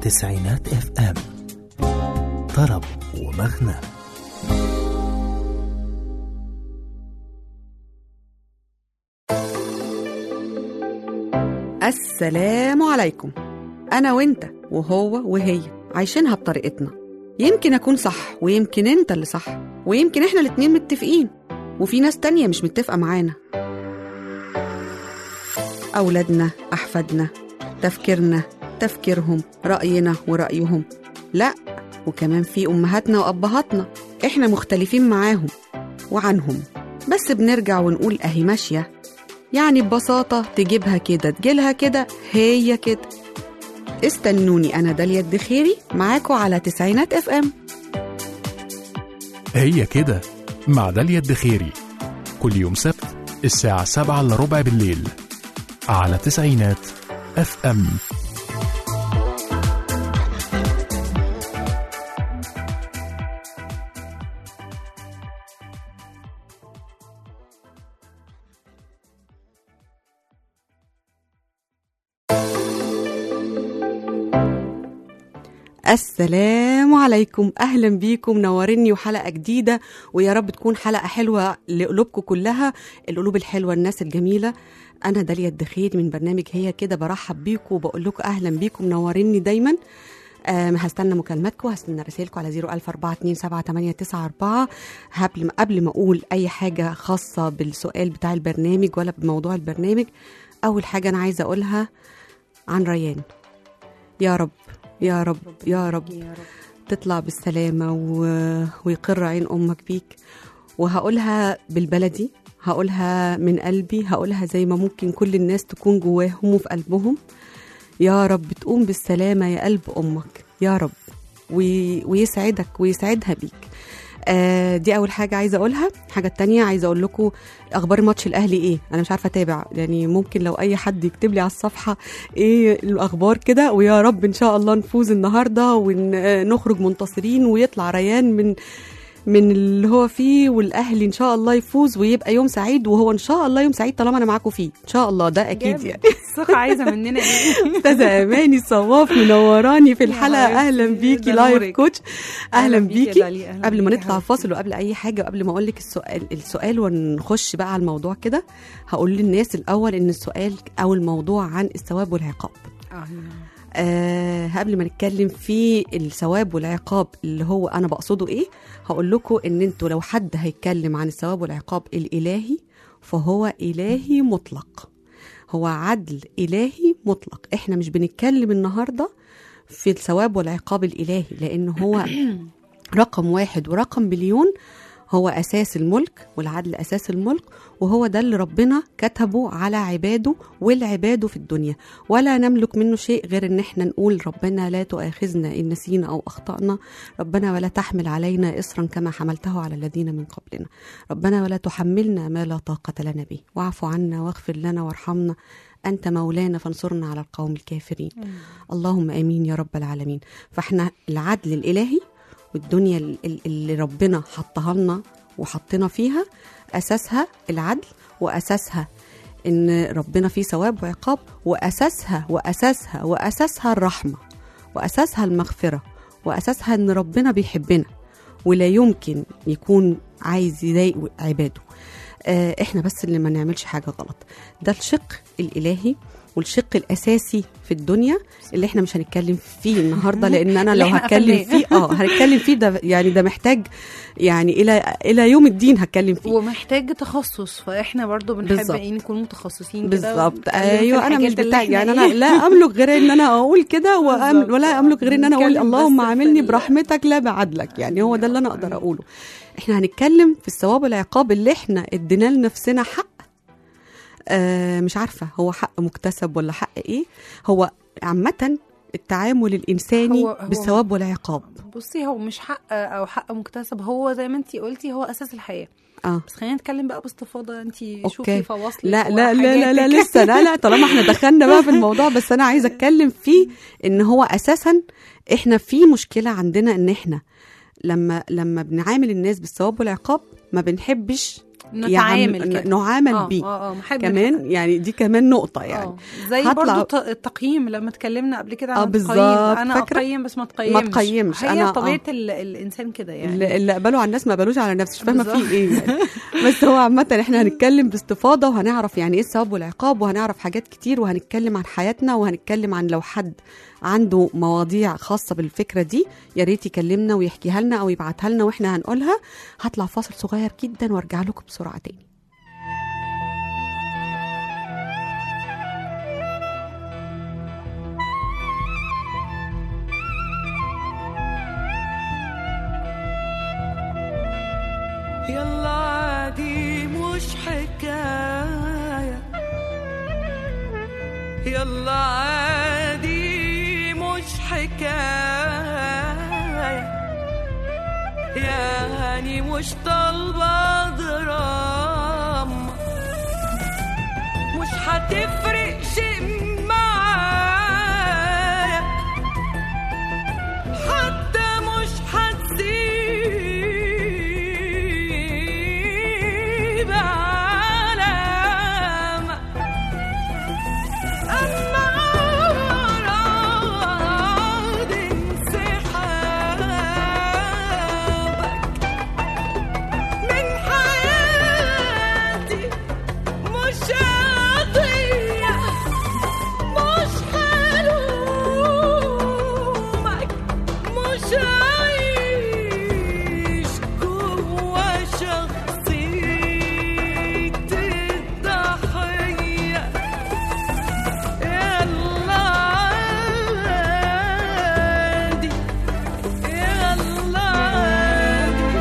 تسعينات اف ام طرب ومغنى السلام عليكم أنا وإنت وهو وهي عايشينها بطريقتنا يمكن أكون صح ويمكن أنت اللي صح ويمكن إحنا الاتنين متفقين وفي ناس تانية مش متفقة معانا أولادنا أحفادنا تفكيرنا تفكيرهم رأينا ورأيهم لا وكمان في أمهاتنا وأبهاتنا إحنا مختلفين معاهم وعنهم بس بنرجع ونقول أهي ماشية يعني ببساطة تجيبها كده تجيلها كده هي كده استنوني أنا داليا الدخيري معاكم على تسعينات اف ام هي كده مع داليا الدخيري كل يوم سبت الساعة سبعة إلا ربع بالليل على تسعينات اف ام السلام عليكم اهلا بيكم منوريني وحلقه جديده ويا رب تكون حلقه حلوه لقلوبكم كلها القلوب الحلوه الناس الجميله انا داليا الدخيل من برنامج هي كده برحب بيكم وبقول لكم اهلا بيكم منوريني دايما آه هستنى مكالماتكم هستنى رسائلكم على 004278994 قبل ما قبل ما اقول اي حاجه خاصه بالسؤال بتاع البرنامج ولا بموضوع البرنامج اول حاجه انا عايزه اقولها عن ريان يا رب يا رب يا رب تطلع بالسلامة و... ويقر عين أمك بيك وهقولها بالبلدي هقولها من قلبي هقولها زي ما ممكن كل الناس تكون جواهم وفي قلبهم يا رب تقوم بالسلامة يا قلب أمك يا رب وي... ويسعدك ويسعدها بيك آه دي اول حاجه عايزه اقولها الحاجه التانية عايزه اقول لكم اخبار ماتش الاهلي ايه انا مش عارفه اتابع يعني ممكن لو اي حد يكتب لي على الصفحه ايه الاخبار كده ويا رب ان شاء الله نفوز النهارده ونخرج منتصرين ويطلع ريان من من اللي هو فيه والاهلي ان شاء الله يفوز ويبقى يوم سعيد وهو ان شاء الله يوم سعيد طالما انا معاكم فيه ان شاء الله ده اكيد جامد. يعني الثقة عايزة مننا ايه؟ استاذه اماني صواف منوراني في الحلقه حبيبتي، اهلا بيكي ده لايف نورك. كوتش اهلا بيك يا بيكي داليا، أهلا قبل ما بيك يا نطلع حبيبتي. فاصل وقبل اي حاجه وقبل ما اقول لك السؤال السؤال ونخش بقى على الموضوع كده هقول للناس الاول ان السؤال او الموضوع عن الثواب والعقاب آه، أه قبل ما نتكلم في الثواب والعقاب اللي هو انا بقصده ايه هقول لكم ان انتوا لو حد هيتكلم عن الثواب والعقاب الالهي فهو الهي مطلق هو عدل الهي مطلق احنا مش بنتكلم النهارده في الثواب والعقاب الالهي لان هو رقم واحد ورقم مليون هو اساس الملك والعدل اساس الملك وهو ده اللي ربنا كتبه على عباده والعباده في الدنيا ولا نملك منه شيء غير ان احنا نقول ربنا لا تؤاخذنا ان نسينا او اخطانا ربنا ولا تحمل علينا اصرا كما حملته على الذين من قبلنا ربنا ولا تحملنا ما لا طاقه لنا به واعف عنا واغفر لنا وارحمنا انت مولانا فانصرنا على القوم الكافرين اللهم امين يا رب العالمين فاحنا العدل الالهي والدنيا ال- ال- اللي ربنا حطها لنا وحطنا فيها اساسها العدل واساسها ان ربنا فيه ثواب وعقاب واساسها واساسها واساسها الرحمه واساسها المغفره واساسها ان ربنا بيحبنا ولا يمكن يكون عايز يضايق عباده آه، احنا بس اللي ما نعملش حاجه غلط ده الشق الالهي والشق الاساسي في الدنيا اللي احنا مش هنتكلم فيه النهارده لان انا اللي لو احنا هتكلم قفلناه. فيه اه هنتكلم فيه ده يعني ده محتاج يعني الى الى يوم الدين هتكلم فيه ومحتاج تخصص فاحنا برضو بنحب بالظبط. ايه نكون متخصصين كده بالظبط ونتكلم في ايوه انا مش الحاجات اللي بتاع احنا يعني إيه. انا لا املك غير ان انا اقول كده وأم بالظبط. ولا املك غير ان انا اقول نتكلم اللهم بس في عاملني ال- برحمتك لا بعدلك يعني هو ده اللي انا اقدر اقوله احنا هنتكلم في الثواب والعقاب اللي احنا ادينا لنفسنا حق آه مش عارفه هو حق مكتسب ولا حق ايه هو عامه التعامل الانساني هو- هو- بالثواب والعقاب بصي هو مش حق او حق مكتسب هو زي ما انت قلتي هو اساس الحياه اه بس خلينا نتكلم بقى باستفاضه انت أوكي. شوفي فواصلك لا لا لا لا, لا وحاجاتك. لسه لا لا طالما احنا دخلنا بقى في الموضوع بس انا عايزه اتكلم فيه ان هو اساسا احنا في مشكله عندنا ان احنا لما لما بنعامل الناس بالثواب والعقاب ما بنحبش نتعامل يعم- كده. نعامل اه بيه اه اه محب كمان يعني دي كمان نقطه يعني يعني زي هطلع- برضو ت- التقييم لما اتكلمنا قبل كده اه عن بالظبط، التقييم انا فاكرة؟ اقيم بس ما تقيمش ما تقيمش، هي أنا- طبيعه آه. ال- الانسان كده يعني اللي اللي قبلوا على الناس ما قبلوش على نفسي مش فاهمه بالظبط. في ايه يعني. بس هو عامه احنا هنتكلم باستفاضه وهنعرف يعني ايه الثواب والعقاب وهنعرف حاجات كتير وهنتكلم عن حياتنا وهنتكلم عن لو حد عنده مواضيع خاصه بالفكره دي يا ريت يكلمنا ويحكيها لنا او يبعتها لنا واحنا هنقولها هطلع فاصل صغير جدا وارجع لكم بسرعه تاني يلا عادي مش حكاية يلا عادي مش حكاية يعني مش طالبة دراما مش هتفرق شيء معايا حتى مش هتسيب علامة أما أعراض انسحابك من حياتي مش قضية مش حلومك مش عايش جوا شخصية الضحية يلا عادي يلا عادي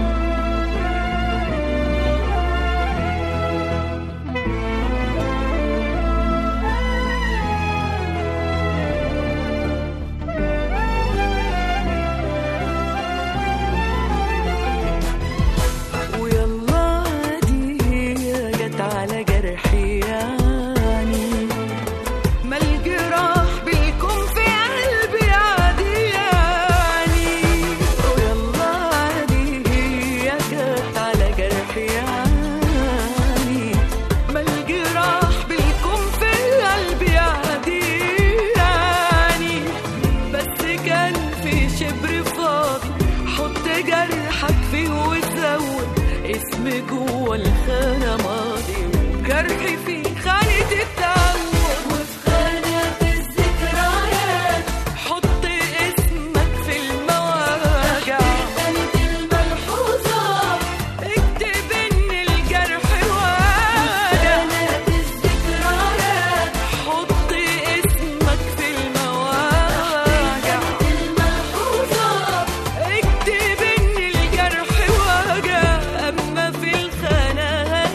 ويلا عادي جت على جرحي يعني ما الجراح بيكون في قلبي عادي يعني ويلا عادي جت على جرحي يعني ما الجراح بيكون في قلبي عادي يعني بس كان في شبر فاضي حط جرحك فيه وزود اسم جوه الخانة ماضي جرحي فيه خانة التعود وفي خانة الذكريات حط اسمك في المواجع خانة الملحوظات اكتب ان الجرح واجع خانة الذكريات حط اسمك في المواجع الملحوظات اكتب ان الجرح وجع اما في الخانات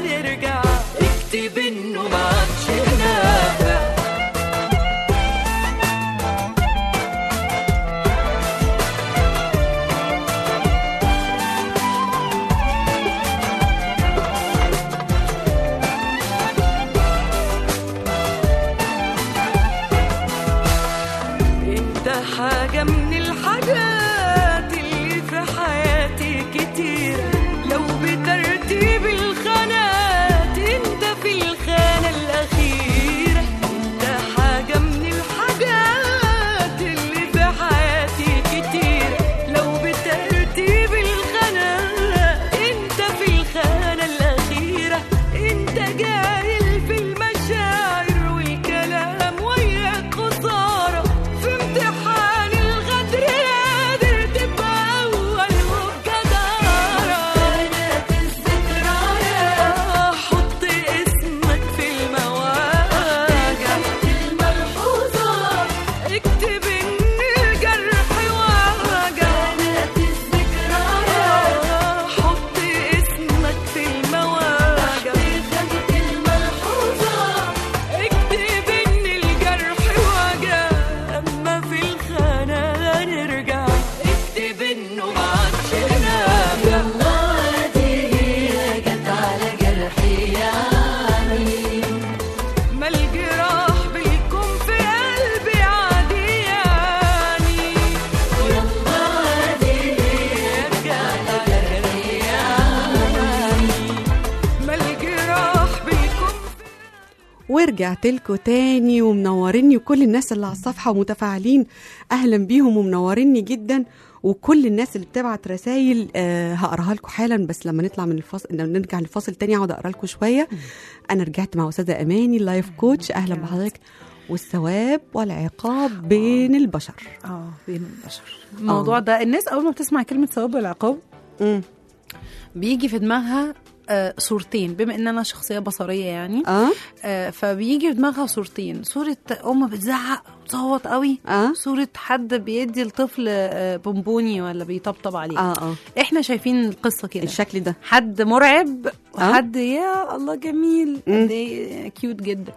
ورجعت لكم تاني ومنوريني وكل الناس اللي على الصفحه ومتفاعلين اهلا بيهم ومنوريني جدا وكل الناس اللي بتبعت رسائل آه هقراها لكم حالا بس لما نطلع من الفاصل لما نرجع للفاصل تاني اقعد اقرا لكم شويه انا رجعت مع استاذه اماني اللايف كوتش اهلا بحضرتك والثواب والعقاب بين البشر اه بين البشر الموضوع ده الناس اول ما بتسمع كلمه ثواب والعقاب مم. بيجي في دماغها آه صورتين بما ان انا شخصيه بصريه يعني اه آه فبيجي في دماغها صورتين صوره ام بتزعق وتصوت قوي اه صوره حد بيدي الطفل آه بونبوني ولا بيطبطب عليه اه اه احنا شايفين القصه كده الشكل ده حد مرعب آه. وحد يا الله جميل مم. قد ايه كيوت جدا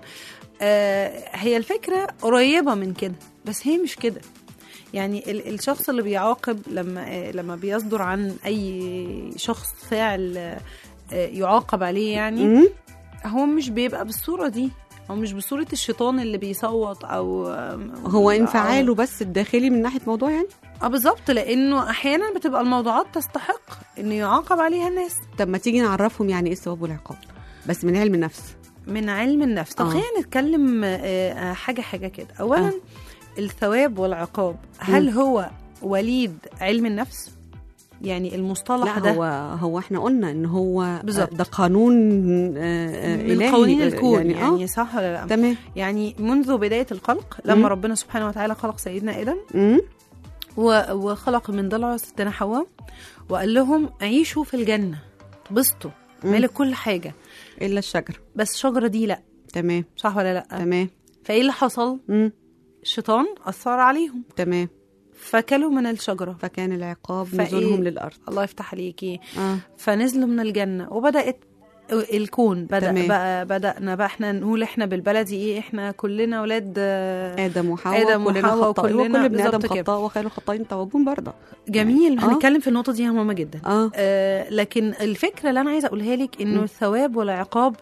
آه هي الفكره قريبه من كده بس هي مش كده يعني ال- الشخص اللي بيعاقب لما آه لما بيصدر عن اي شخص فاعل آه يعاقب عليه يعني مم. هو مش بيبقى بالصوره دي هو مش بصوره الشيطان اللي بيصوت او هو أو- انفعاله بس الداخلي من ناحيه موضوع يعني اه بالظبط لانه احيانا بتبقى الموضوعات تستحق انه يعاقب عليها الناس طب ما تيجي نعرفهم يعني ايه الثواب والعقاب بس من علم النفس من علم النفس طب آه. خلينا نتكلم آه، آه، حاجه حاجه كده اولا آه. الثواب والعقاب هل هو وليد علم النفس يعني المصطلح لا ده هو هو احنا قلنا ان هو بالظبط. ده قانون آه، آه، من إلهي قوانين آه، الكون يعني, يعني, يعني اه صح ولا لا تمام يعني منذ بدايه الخلق لما مم. ربنا سبحانه وتعالى خلق سيدنا ادم مم. و- وخلق من ضلع ستنا حواء وقال لهم عيشوا في الجنه بسطوا مم. مالك كل حاجه الا الشجره بس الشجره دي لا تمام صح ولا لا تمام فايه اللي حصل مم. الشيطان اثر عليهم تمام فكلوا من الشجره فكان العقاب فإيه؟ نزولهم للارض الله يفتح عليكي اه فنزلوا من الجنة وبدأت الكون بدأ تمام. بقى بدأنا بقى احنا نقول احنا بالبلدي ايه احنا كلنا ولاد آه، ادم وحواء آدم كلنا وحواء خطائين وكلنا وكل ابن ادم بالظبط كده. خطاء وخير الخطائين توابون برضه جميل آه. هنتكلم في النقطة دي مهمة جدا اه آه لكن الفكرة اللي أنا عايزة أقولها لك إنه م. الثواب والعقاب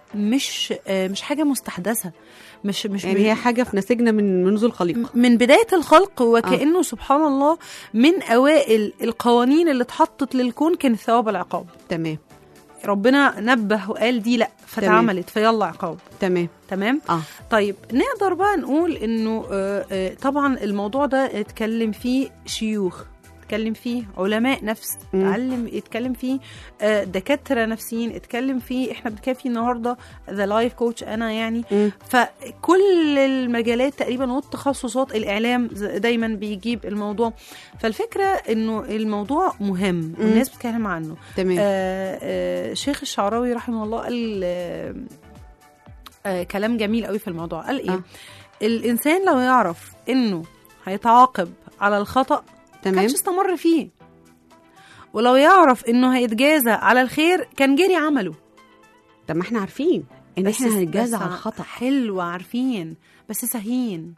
مش آه مش حاجة مستحدثة مش مش يعني هي حاجه في نسيجنا من منذ الخليقه من بداية الخلق وكأنه سبحان الله من أوائل القوانين اللي اتحطت للكون كان الثواب والعقاب تمام ربنا نبه وقال دي لا فتعملت فيلا عقاب تمام تمام اه طيب نقدر بقى نقول انه آه، آه، طبعا الموضوع ده اتكلم فيه شيوخ اتكلم فيه علماء نفس مم. اتعلم اتكلم فيه آه، دكاتره نفسيين اتكلم فيه احنا بنتكلم فيه النهارده ذا لايف كوتش انا يعني مم. فكل المجالات تقريبا والتخصصات الاعلام ز- دايما بيجيب الموضوع فالفكره انه الموضوع مهم والناس بتتكلم عنه تمام آه آه شيخ الشعراوي رحمه الله قال آه آه كلام جميل قوي في الموضوع قال ايه آه. آه. الانسان لو يعرف انه هيتعاقب على الخطا تمام كانش استمر فيه ولو يعرف انه هيتجازى على الخير كان جري عمله طب ما احنا عارفين ان بس- احنا هنتجازى بس على الخطا حلو عارفين بس ساهين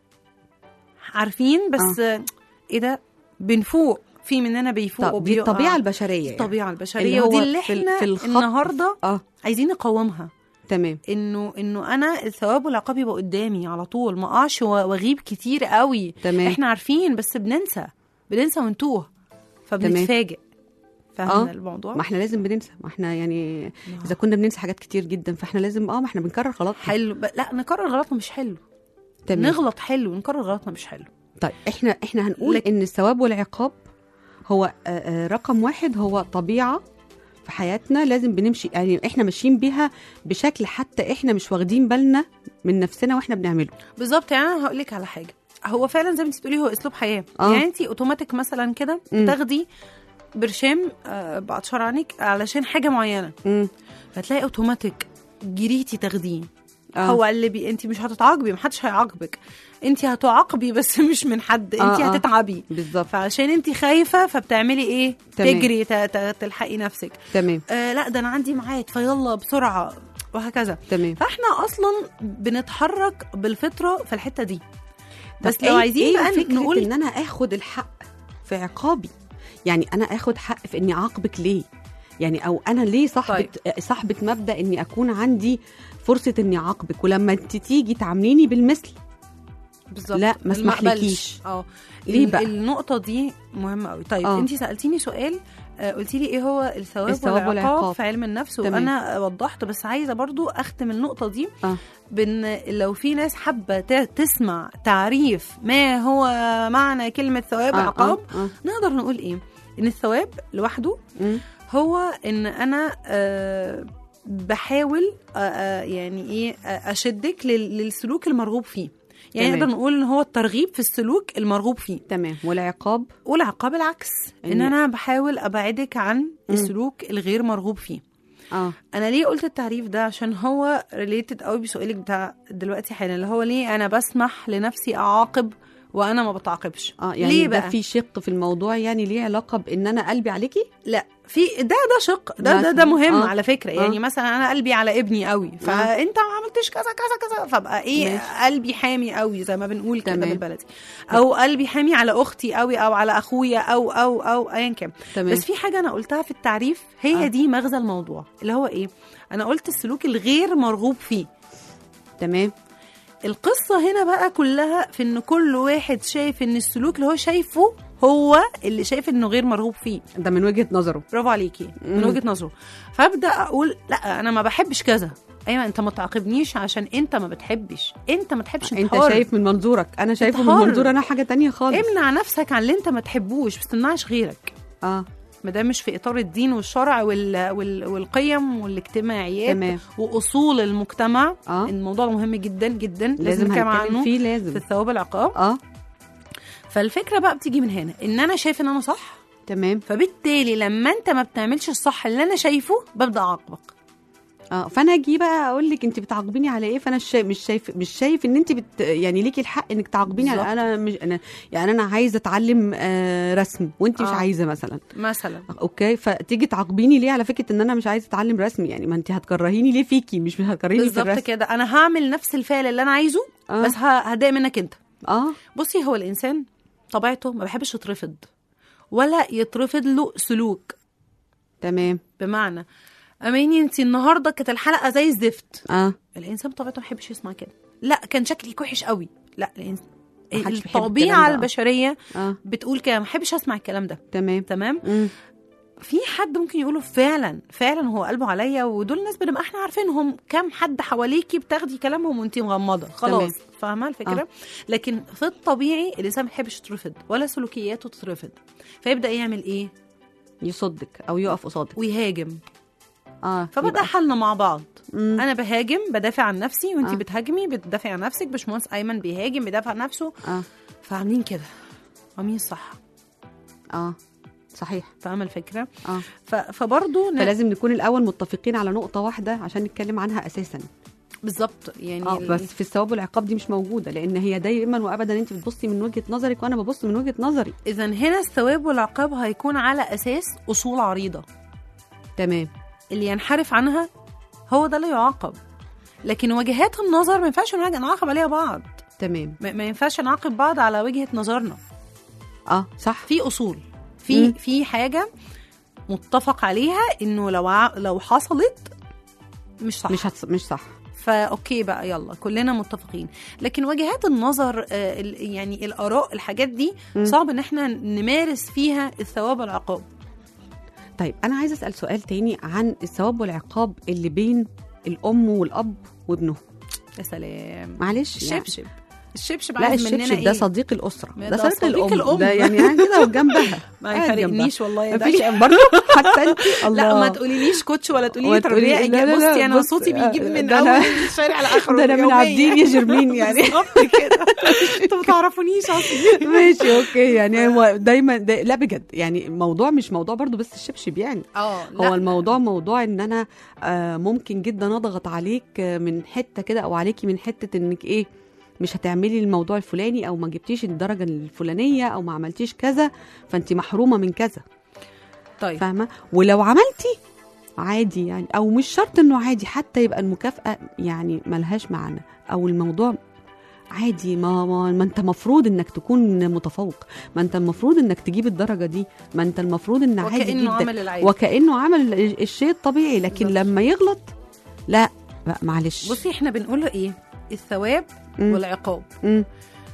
عارفين بس آه. ايه ده بنفوق في مننا بيفوق طب دي وبيقع. الطبيعه البشريه يعني. الطبيعه اللي البشريه هو ودي اللي في ال- احنا في الخط. النهارده اه عايزين نقومها تمام انه انه انا الثواب والعقاب يبقى قدامي على طول ما اقعش و- واغيب كتير قوي تمام احنا عارفين بس بننسى بننسى ونتوه فبنتفاجئ آه. فاهمه الموضوع ما احنا لازم بننسى ما احنا يعني اذا كنا بننسى حاجات كتير جدا فاحنا لازم اه ما احنا بنكرر غلط حلو ب... لا نكرر غلطنا مش حلو تمام نغلط حلو نكرر غلطنا مش حلو طيب احنا احنا هنقول لك- ان الثواب والعقاب هو آه، آه، رقم واحد هو طبيعه في حياتنا لازم بنمشي يعني احنا ماشيين بيها بشكل حتى احنا مش واخدين بالنا من نفسنا واحنا بنعمله بالظبط يعني انا هقول لك على حاجه هو فعلا زي ما انت بتقولي هو اسلوب حياه آه. يعني انت اوتوماتيك مثلا كده مم. بتاخدي برشام آه بعد شهر عنك علشان حاجه معينه امم فتلاقي اوتوماتيك جريتي تاخديه آه. هو اللي بي انت مش هتتعاقبي محدش هيعاقبك انت هتعاقبي بس مش من حد انت آه، آه. هتتعبي بالظبط فعشان انت خايفه فبتعملي ايه تمام. تجري ت- ت- تلحقي نفسك تمام آه لا ده انا عندي ميعاد فيلا بسرعه وهكذا تمام فاحنا اصلا بنتحرك بالفطره في الحته دي طب بس لو إيه- عايزين إيه بقى فكرة نقول ان انا اخد الحق في عقابي يعني انا اخد حق في اني اعاقبك ليه يعني او انا ليه صاحبه طيب. صاحبه مبدا اني اكون عندي فرصه اني اعاقبك ولما انت تيجي تعامليني بالمثل بالظبط لا، ما اسمحلكيش. أقبلش. اه ليه ال- بقى؟ النقطه دي مهمه قوي طيب آه. انت سالتيني سؤال آه، قلتي لي ايه هو الثواب, الثواب والعقاب, والعقاب. في علم النفس تمام. وانا وضحت بس عايزه برضو اختم النقطه دي اه بان لو في ناس حابه ت- تسمع تعريف ما هو معنى كلمه ثواب آه، عقاب آه، آه. نقدر نقول ايه ان الثواب لوحده مم. هو ان انا آه، بحاول آه، آه، يعني ايه آه، اشدك لل- للسلوك المرغوب فيه يعني تمام. نقدر نقول ان هو الترغيب في السلوك المرغوب فيه تمام والعقاب والعقاب العكس ان إن- انا بحاول ابعدك عن السلوك الغير مرغوب فيه اه انا ليه قلت التعريف ده عشان هو ريليتد قوي بسؤالك بتاع دلوقتي حالا اللي هو ليه انا بسمح لنفسي اعاقب وانا ما بتعاقبش اه يعني ليه ده بقى في شق في الموضوع يعني ليه علاقه بان انا قلبي عليكي لا في ده ده شق ده ده, مثلاً. ده مهم آه. على فكره يعني آه. مثلا انا قلبي على ابني قوي فانت ما عملتش كذا كذا كذا فبقى ايه ماشي. قلبي حامي قوي زي ما بنقول كده تمام. بالبلدي او قلبي حامي على اختي قوي او على اخويا او او او ايا كان تمام بس في حاجه انا قلتها في التعريف هي آه. دي مغزى الموضوع اللي هو ايه انا قلت السلوك الغير مرغوب فيه تمام القصة هنا بقى كلها في ان كل واحد شايف ان السلوك اللي هو شايفه هو اللي شايف انه غير مرغوب فيه ده من وجهه نظره برافو عليكي من مم. وجهة نظره فابدا اقول لا انا ما بحبش كذا ايوه انت ما تعاقبنيش عشان انت ما بتحبش انت ما تحبش انت حر. شايف من منظورك انا شايفه من حر. منظور انا حاجه تانية خالص امنع نفسك عن اللي انت ما تحبوش بس تمنعش غيرك اه ما دام مش في اطار الدين والشرع وال... وال... والقيم والاجتماعيات تمام واصول المجتمع اه الموضوع مهم جدا جدا لازم لازم نتكلم هنتكلم عنه فيه في لازم الثواب العقاب اه فالفكره بقى بتيجي من هنا ان انا شايف ان انا صح تمام فبالتالي لما انت ما بتعملش الصح اللي انا شايفه ببدا اعاقبك اه فانا اجي بقى اقول لك انت بتعاقبيني على ايه فانا شايف مش شايف مش شايف ان انت بت يعني ليكي الحق انك تعاقبيني على بالظبط. انا مش انا يعني انا عايزه اتعلم آه رسم وانت مش آه. عايزه مثلا مثلا اوكي فتيجي تعاقبيني ليه على فكره ان انا مش عايزه اتعلم رسم يعني ما انت هتكرهيني ليه فيكي مش هتكرهيني في بالظبط الرسم كده انا هعمل نفس الفعل اللي انا عايزه آه. بس ه- هتضايق منك انت اه بصي هو الانسان طبيعته ما بيحبش يترفض ولا يترفض له سلوك تمام بمعنى اماني انت النهارده كانت الحلقه زي الزفت اه الانسان بطبيعته ما بيحبش يسمع كده لا كان شكلك وحش قوي لا الإنس... محدش بيحب الكلام الطبيعه ده. البشريه اه بتقول كده ما بحبش اسمع الكلام ده تمام تمام مم. في حد ممكن يقوله فعلا فعلا هو قلبه عليا ودول ناس بنبقى احنا عارفينهم كام حد حواليكي بتاخدي كلامهم وانت مغمضه خلاص تمام. فاهمه الفكره آه. آه. لكن في الطبيعي الانسان ما بيحبش يترفض ولا سلوكياته تترفض فيبدا يعمل ايه يصدك او يقف قصادك ويهاجم اه فبدا يبقى- حالنا مع بعض مم. انا بهاجم بدافع عن نفسي وانت آه. آه. بتهاجمي بتدافع عن نفسك باشمهندس ايمن بيهاجم بيدافع عن نفسه اه فعاملين كده عاملين صح اه صحيح فاهمه الفكره اه ف... فبرضه ن- فلازم نكون الاول متفقين على نقطه واحده عشان نتكلم عنها اساسا بالظبط يعني اه ال- بس في الثواب والعقاب دي مش موجوده لان هي دايما وابدا انت بتبصي من وجهه نظرك وانا ببص من وجهه نظري اذا هنا الثواب والعقاب هيكون على اساس اصول عريضه تمام اللي ينحرف عنها هو ده اللي يعاقب لكن وجهات النظر ما ينفعش نواجه- نعاقب عليها بعض تمام ما ما ينفعش نعاقب بعض على وجهه نظرنا اه صح في اصول في مم. في حاجه متفق عليها انه لو ع... لو حصلت مش صح مش هتص... مش صح فاوكي بقى يلا كلنا متفقين لكن وجهات النظر آه، ال- يعني الاراء الحاجات دي مم. صعب ان احنا نمارس فيها الثواب والعقاب طيب انا عايزه اسال سؤال تاني عن الثواب والعقاب اللي بين الام والاب وابنه يا سلام معلش يعني. الشبشب الشبشب لا عايز مننا الشبشب ده ايه صديق الاسره ما ده ده صديق صديق الام, الأم. ده يعني قاعد كده وجنبها ما قاعد جنبها. يفرقنيش والله يا مفيش دعي. برضه حتى انت الله لا ما تقوليليش كوتش ولا تقولي لي وتقولي- تربيه لا، لا، لا، بصي انا بص، صوتي بيجيب من ده اول أنا- الشارع لاخره ده انا من يومياً. عابدين يا جرمين يعني بالظبط كده انتوا ما تعرفونيش اصلا ماشي اوكي يعني هو دايما دا لا بجد يعني الموضوع مش موضوع برضو بس الشبشب يعني اه هو الموضوع موضوع ان انا آه ممكن جدا اضغط عليك آه، من حته كده او عليكي من حته انك ايه مش هتعملي الموضوع الفلاني او ما جبتيش الدرجه الفلانيه او ما عملتيش كذا فانت محرومه من كذا طيب فاهمه ولو عملتي عادي يعني او مش شرط انه عادي حتى يبقى المكافاه يعني ملهاش معنى او الموضوع عادي ما, ما, ما انت مفروض انك تكون متفوق ما انت المفروض انك تجيب الدرجه دي ما انت المفروض ان عادي وكانه جدا عمل العادي وكانه عمل ال- الشيء الطبيعي لكن بالظبط. لما يغلط لا بقى معلش بصي احنا بنقول له ايه الثواب مم. والعقاب مم.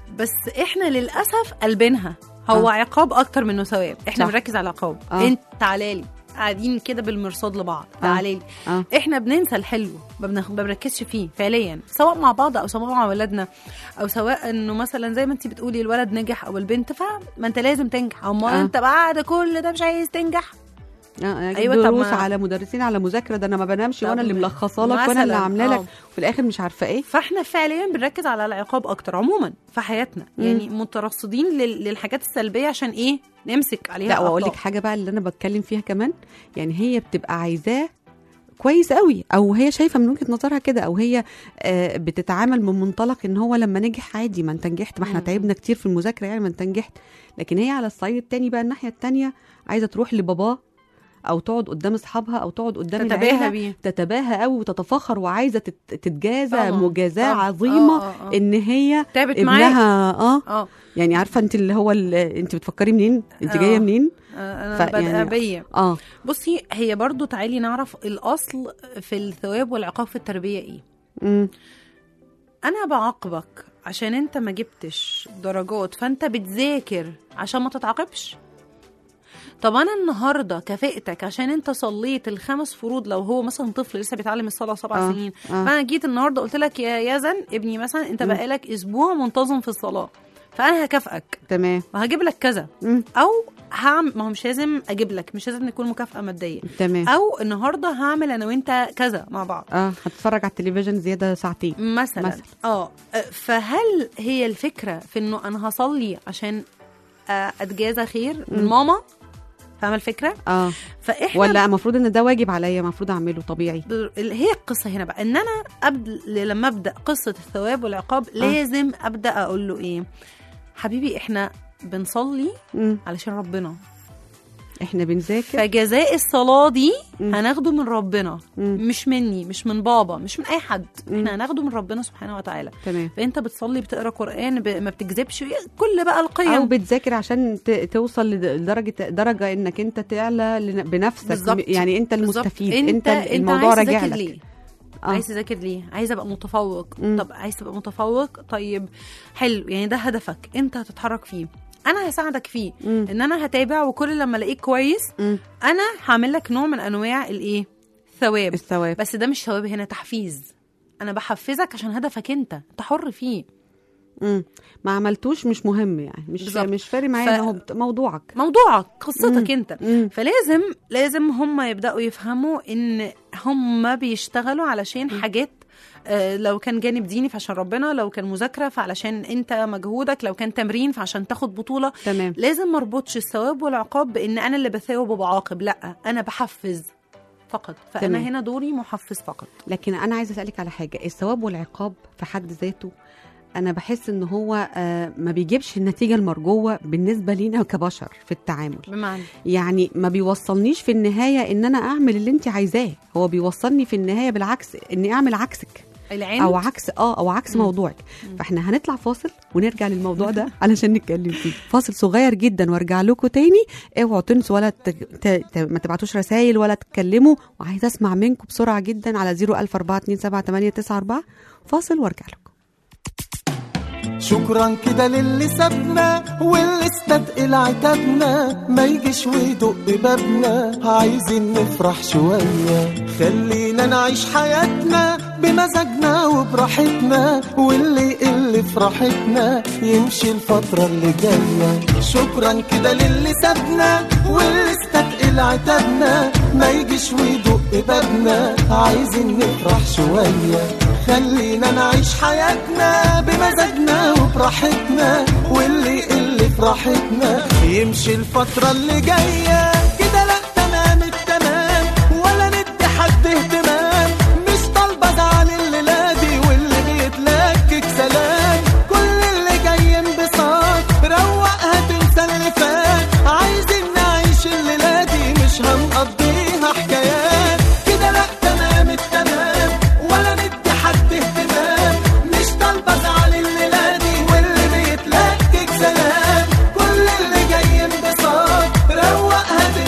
بس احنا للاسف قلبينها هو آه. عقاب اكتر منه ثواب احنا صح. بنركز على العقاب آه. انت تعالى لي قاعدين كده بالمرصاد لبعض تعالى لي اه احنا بننسى الحلو ما بنخ- ما بنركزش فيه فعليا سواء مع بعض او سواء مع ولادنا او سواء انه مثلا زي ما انت بتقولي الولد نجح او البنت فما انت لازم تنجح او ما آه. انت بعد كل ده مش عايز تنجح آه، أيوة، أيوة طب دروس ما- على مدرسين على مذاكره ده انا ما بنامش طب وانا اللي ملخصه لك وانا اللي مثلاً، عامله لك آه. وفي الاخر مش عارفه ايه فاحنا فعليا بنركز على العقاب اكتر عموما في حياتنا يعني مترصدين لل- للحاجات السلبيه عشان ايه نمسك عليها لا واقول لك أخطاء. حاجه بقى اللي انا بتكلم فيها كمان يعني هي بتبقى عايزاه كويس قوي او هي شايفه من وجهه نظرها كده او هي آه، بتتعامل من منطلق ان هو لما نجح عادي ما انت نجحت ما احنا مم. تعبنا كتير في المذاكره يعني ما انت نجحت لكن هي على الصعيد التاني بقى الناحيه التانيه عايزه تروح لباباه او تقعد قدام اصحابها او تقعد قدام تتباهى العيله بيه تتباهى قوي وتتفاخر وعايزه تت- تتجازى طبعاً، مجازاه طبعاً. عظيمه آه، آه، آه. ان هي تعبت معاك ابنها اه اه يعني عارفه انت اللي هو ال- انت بتفكري منين انت آه. جايه منين آه، انا ف- بادئه يعني- بيا اه بصي هي برضو تعالي نعرف الاصل في الثواب والعقاب في التربيه ايه امم انا بعاقبك عشان انت ما جبتش درجات فانت بتذاكر عشان ما تتعاقبش طب انا النهارده كافئتك عشان انت صليت الخمس فروض لو هو مثلا طفل لسه بيتعلم الصلاه سبع آه، سنين آه. فانا جيت النهارده قلت لك يا يزن ابني مثلا انت مم. بقالك اسبوع منتظم في الصلاه فانا هكافئك تمام وهجيب لك كذا مم. او هعمل ما هو مش لازم اجيب لك مش لازم يكون مكافاه ماديه تمام او النهارده هعمل انا وانت كذا مع بعض اه هتتفرج على التلفزيون زياده ساعتين مثلا, مثلاً. مثلا. اه فهل هي الفكره في انه انا هصلي عشان آه، اتجازى خير من مم. ماما فاهمه الفكره اه فاحنا ولا المفروض ان ده واجب عليا المفروض اعمله طبيعي ب- هي القصه هنا بقى ان انا أبد... لما ابدا قصه الثواب والعقاب لازم ابدا اقول له ايه حبيبي احنا بنصلي مم. علشان ربنا احنا بنذاكر فجزاء الصلاه دي مم. هناخده من ربنا مم. مش مني مش من بابا مش من اي حد مم. احنا هناخده من ربنا سبحانه وتعالى تمام فانت بتصلي بتقرا قران ب... ما بتكذبش كل بقى او القيم بتذاكر عشان ت- توصل لد- لدرجه درجه انك انت تعلى لن- بنفسك بالظبط. يعني انت بالظبط. المستفيد انت انت, الموضوع عايز راجع تذاكر لك ليه؟ آه. عايز تذاكر ليه؟ عايز ابقى متفوق مم. طب عايز تبقى متفوق طيب حلو يعني ده هدفك انت هتتحرك فيه انا هساعدك فيه مم. ان انا هتابع وكل لما الاقيك كويس مم. انا هعمل لك نوع من انواع الايه ثواب الثواب بس ده مش ثواب هنا تحفيز انا بحفزك عشان هدفك انت انت حر فيه مم. ما عملتوش مش مهم يعني مش بالظبط. مش فارق معايا ف- ان هو بت- موضوعك موضوعك قصتك مم. انت مم. فلازم لازم هم يبداوا يفهموا ان هم بيشتغلوا علشان حاجات آه، لو كان جانب ديني فعشان ربنا لو كان مذاكره فعلشان انت مجهودك لو كان تمرين فعشان تاخد بطوله تمام لازم ما اربطش الثواب والعقاب بان انا اللي بثاوب وبعاقب لا انا بحفز فقط فانا تمام. هنا دوري محفز فقط لكن انا عايزه اسالك على حاجه الثواب والعقاب في حد ذاته انا بحس ان هو آه ما بيجيبش النتيجه المرجوه بالنسبه لينا كبشر في التعامل بمعنى يعني ما بيوصلنيش في النهايه ان انا اعمل اللي انت عايزاه هو بيوصلني في النهايه بالعكس اني اعمل عكسك العند او عكس اه او عكس مم. موضوعك فاحنا هنطلع فاصل ونرجع للموضوع ده علشان نتكلم فيه فاصل صغير جدا وارجع لكم تاني اوعوا تنسوا ولا ت... ت... ت... ما تبعتوش رسائل ولا تتكلموا وعايزه اسمع منكم بسرعه جدا على 004278994 فاصل وارجع لكم شكرا كده للي سابنا واللي استثقل عتابنا ما يجيش ويدق بابنا عايزين نفرح شوية خلينا نعيش حياتنا بمزاجنا وبراحتنا واللي يقل في راحتنا يمشي الفترة اللي جاية شكرا كده للي سابنا واللي استثقل عتابنا ما يجيش ويدق بابنا عايزين نفرح شوية خلينا نعيش حياتنا بمزاجنا وبراحتنا واللي يقل في راحتنا يمشي الفترة اللي جاية كده لا تمام التمام ولا ندي حد اهتمام مش طالبة زعل الليلة دي واللي بيتلكك سلام كل اللي جاي انبساط روقها تنسى اللي فات عايزين نعيش الليلة دي مش هنقضيها حكايات كده لا تمام التمام ولا ندي حد اهتمام مش طالبة زعل الليلة دي واللي بيتلكك سلام كل اللي جاي انبساط روقها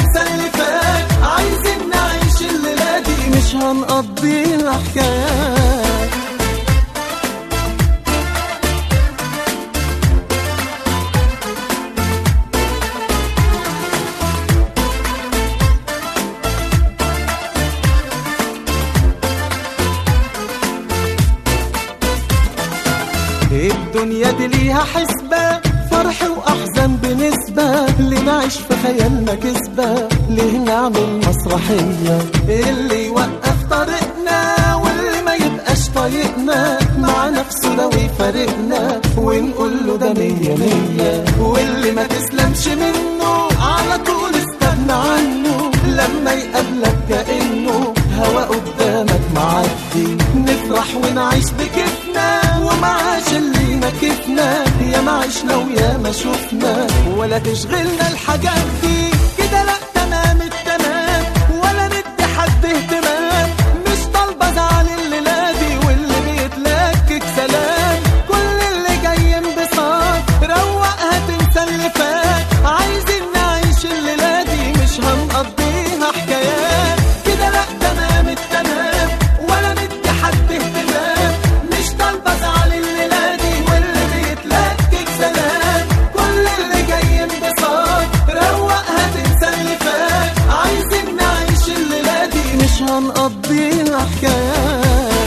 الدنيا دي ليها حسبة فرح وأحزان بنسبة اللي نعيش في خيالنا كسبة ليه نعمل مسرحية اللي يوقف طريقنا واللي ما يبقاش طايقنا مع نفسه لو يفارقنا ونقول له ده مية مية واللي ما تسلمش منه على طول استغنى عنه لما يقابلك كأنه هوا قدامك معدي نفرح ونعيش بكيفنا ومعاش اللي نكفنا يا ما عشنا ويا ما شفنا ولا تشغلنا الحاجات دي كده لا تمام التمام ولا ندي حد اهتمام مش طالبه ازعل الليله دي واللي بيتلكك سلام كل اللي جاي انبساط روقها تنسى اللي فات عايزين نعيش الليله دي مش هنقضيها حكايات كده لا تمام التمام ولا ندي حد اهتمام مش طالبه ازعل الليله دي واللي بيتلكك سلام كل اللي جاي انبساط روقها تنسى اللي فات عايزين نعيش الليله دي مش هنقضيها حكايات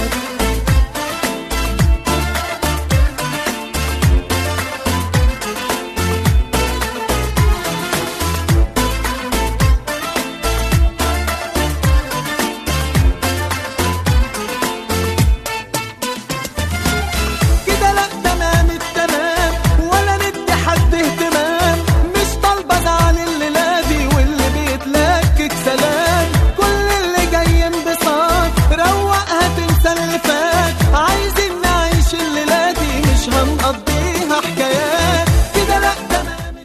كده لا تمام التمام ولا ندي حد اهتمام مش طالبه ازعل الليله دي واللي بيتلكك سلام كل اللي جاي انبساط روقها تنسى اللي فات عايزين نعيش الليله دي مش هنقضيها حكايات كده لا تمام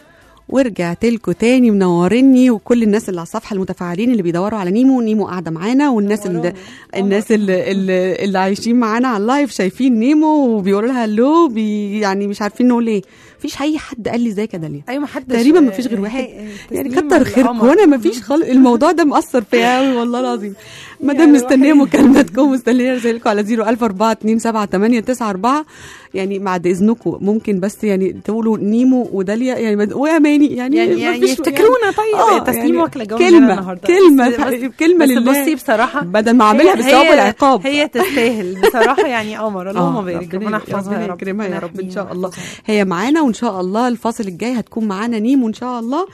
ورجعت لكم تاني منوريني وكل الناس اللي على الصفحه المتفاعلين اللي بيدوروا على نيمو نيمو قاعده معانا والناس اللي الناس اللي, اللي, اللي عايشين معانا على اللايف شايفين نيمو وبيقولوا لها هلو بي يعني مش عارفين نقول ايه مفيش اي حد قال لي ازيك يا داليا ايوه ما حدش تقريبا ما فيش غير واحد يعني كتر خيركم وانا ما فيش خالص الموضوع ده مأثر فيا قوي والله العظيم ما دام مستنيه مكالماتكم مستنيه رسائلكم على 010427894 يعني بعد اذنكم ممكن بس يعني تقولوا نيمو وداليا يعني ما- واماني يعني يعني ما يعني فيش- يفتكرونا طيب آه، تسليم يعني واكله جو كلمة- النهارده كلمة- بس- بس- كلمة بس لله. بصي بصراحه بدل ما اعملها هي- بالثواب هي- والعقاب هي تستاهل بصراحه يعني قمر اللهم آه، بارك ربنا يحفظها يا رب يكرمها يا ربنا رب ان يحميها شاء الله ويحفظها. هي معانا وان شاء الله الفاصل الجاي هتكون معانا نيمو ان شاء الله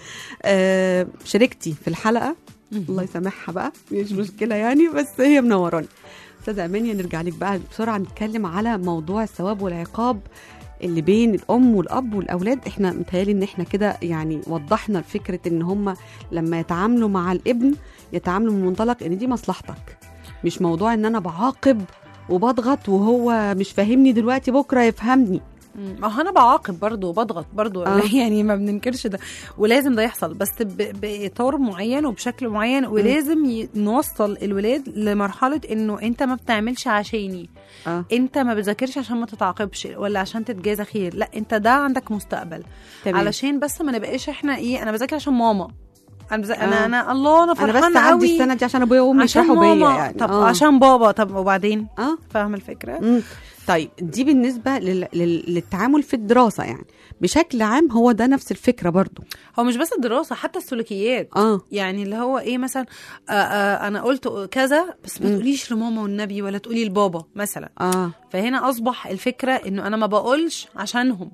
آه شاركتي في الحلقه الله يسامحها بقى مش مشكله يعني بس هي منوراني استاذه امانيه نرجع لك بقى بسرعه نتكلم على موضوع الثواب والعقاب اللي بين الام والاب والاولاد احنا متهيألي ان احنا كده يعني وضحنا فكره ان هم لما يتعاملوا مع الابن يتعاملوا من منطلق ان دي مصلحتك مش موضوع ان انا بعاقب وبضغط وهو مش فاهمني دلوقتي بكره يفهمني مم. ما هو انا بعاقب برضه وبضغط برضه آه. يعني ما بننكرش ده ولازم ده يحصل بس ب... باطار معين وبشكل معين ولازم ي... نوصل الولاد لمرحله انه انت ما بتعملش عشاني اه انت ما بتذاكرش عشان ما تتعاقبش ولا عشان تتجازى خير لا انت ده عندك مستقبل تمام. علشان بس ما نبقاش احنا ايه انا بذاكر عشان ماما انا بز... آه. انا انا الله انا انا بس فرحانه عندي قوي السنه دي عشان ابويا وامي عشان يفرحوا بيا ماما يعني طب آه. عشان بابا طب وبعدين اه فاهمه الفكره مم. طيب دي بالنسبه لل... لل... للتعامل في الدراسه يعني بشكل عام هو ده نفس الفكره برضو هو مش بس الدراسه حتى السلوكيات اه يعني اللي هو ايه مثلا آه آه انا قلت كذا بس ما مم. تقوليش لماما والنبي ولا تقولي لبابا مثلا اه فهنا اصبح الفكره انه انا ما بقولش عشانهم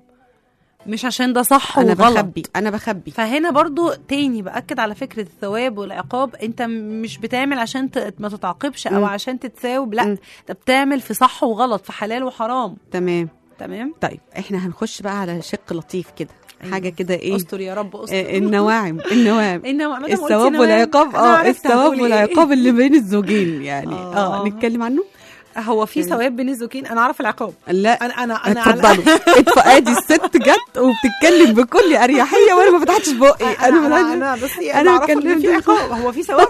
مش عشان ده صح انا وغلط بخبي انا بخبي فهنا برضو تاني باكد على فكره الثواب والعقاب انت مش بتعمل عشان ت- ما تتعاقبش او مم. عشان تتثاوب لا مم. انت بتعمل في صح وغلط في حلال وحرام تمام تمام طيب احنا هنخش بقى على شق لطيف كده أيوة. حاجه كده ايه استر يا رب استر آه، النواعم النواعم إنما ما دام قلتي الثواب نواعم، والعقاب أنا اه عرفت الثواب هتقولي إيه. والعقاب اللي بين الزوجين يعني آه. اه نتكلم عنه هو في ثواب بين الزوجين انا اعرف العقاب لا انا انا انا على- اتفضلوا اتف- ادي الست جت وبتتكلم بكل اريحيه وانا ما فتحتش بقي انا انا انا, ملهاش- أنا بصي أنا انا اعرف ان اتكلمت في عقاب هو في ثواب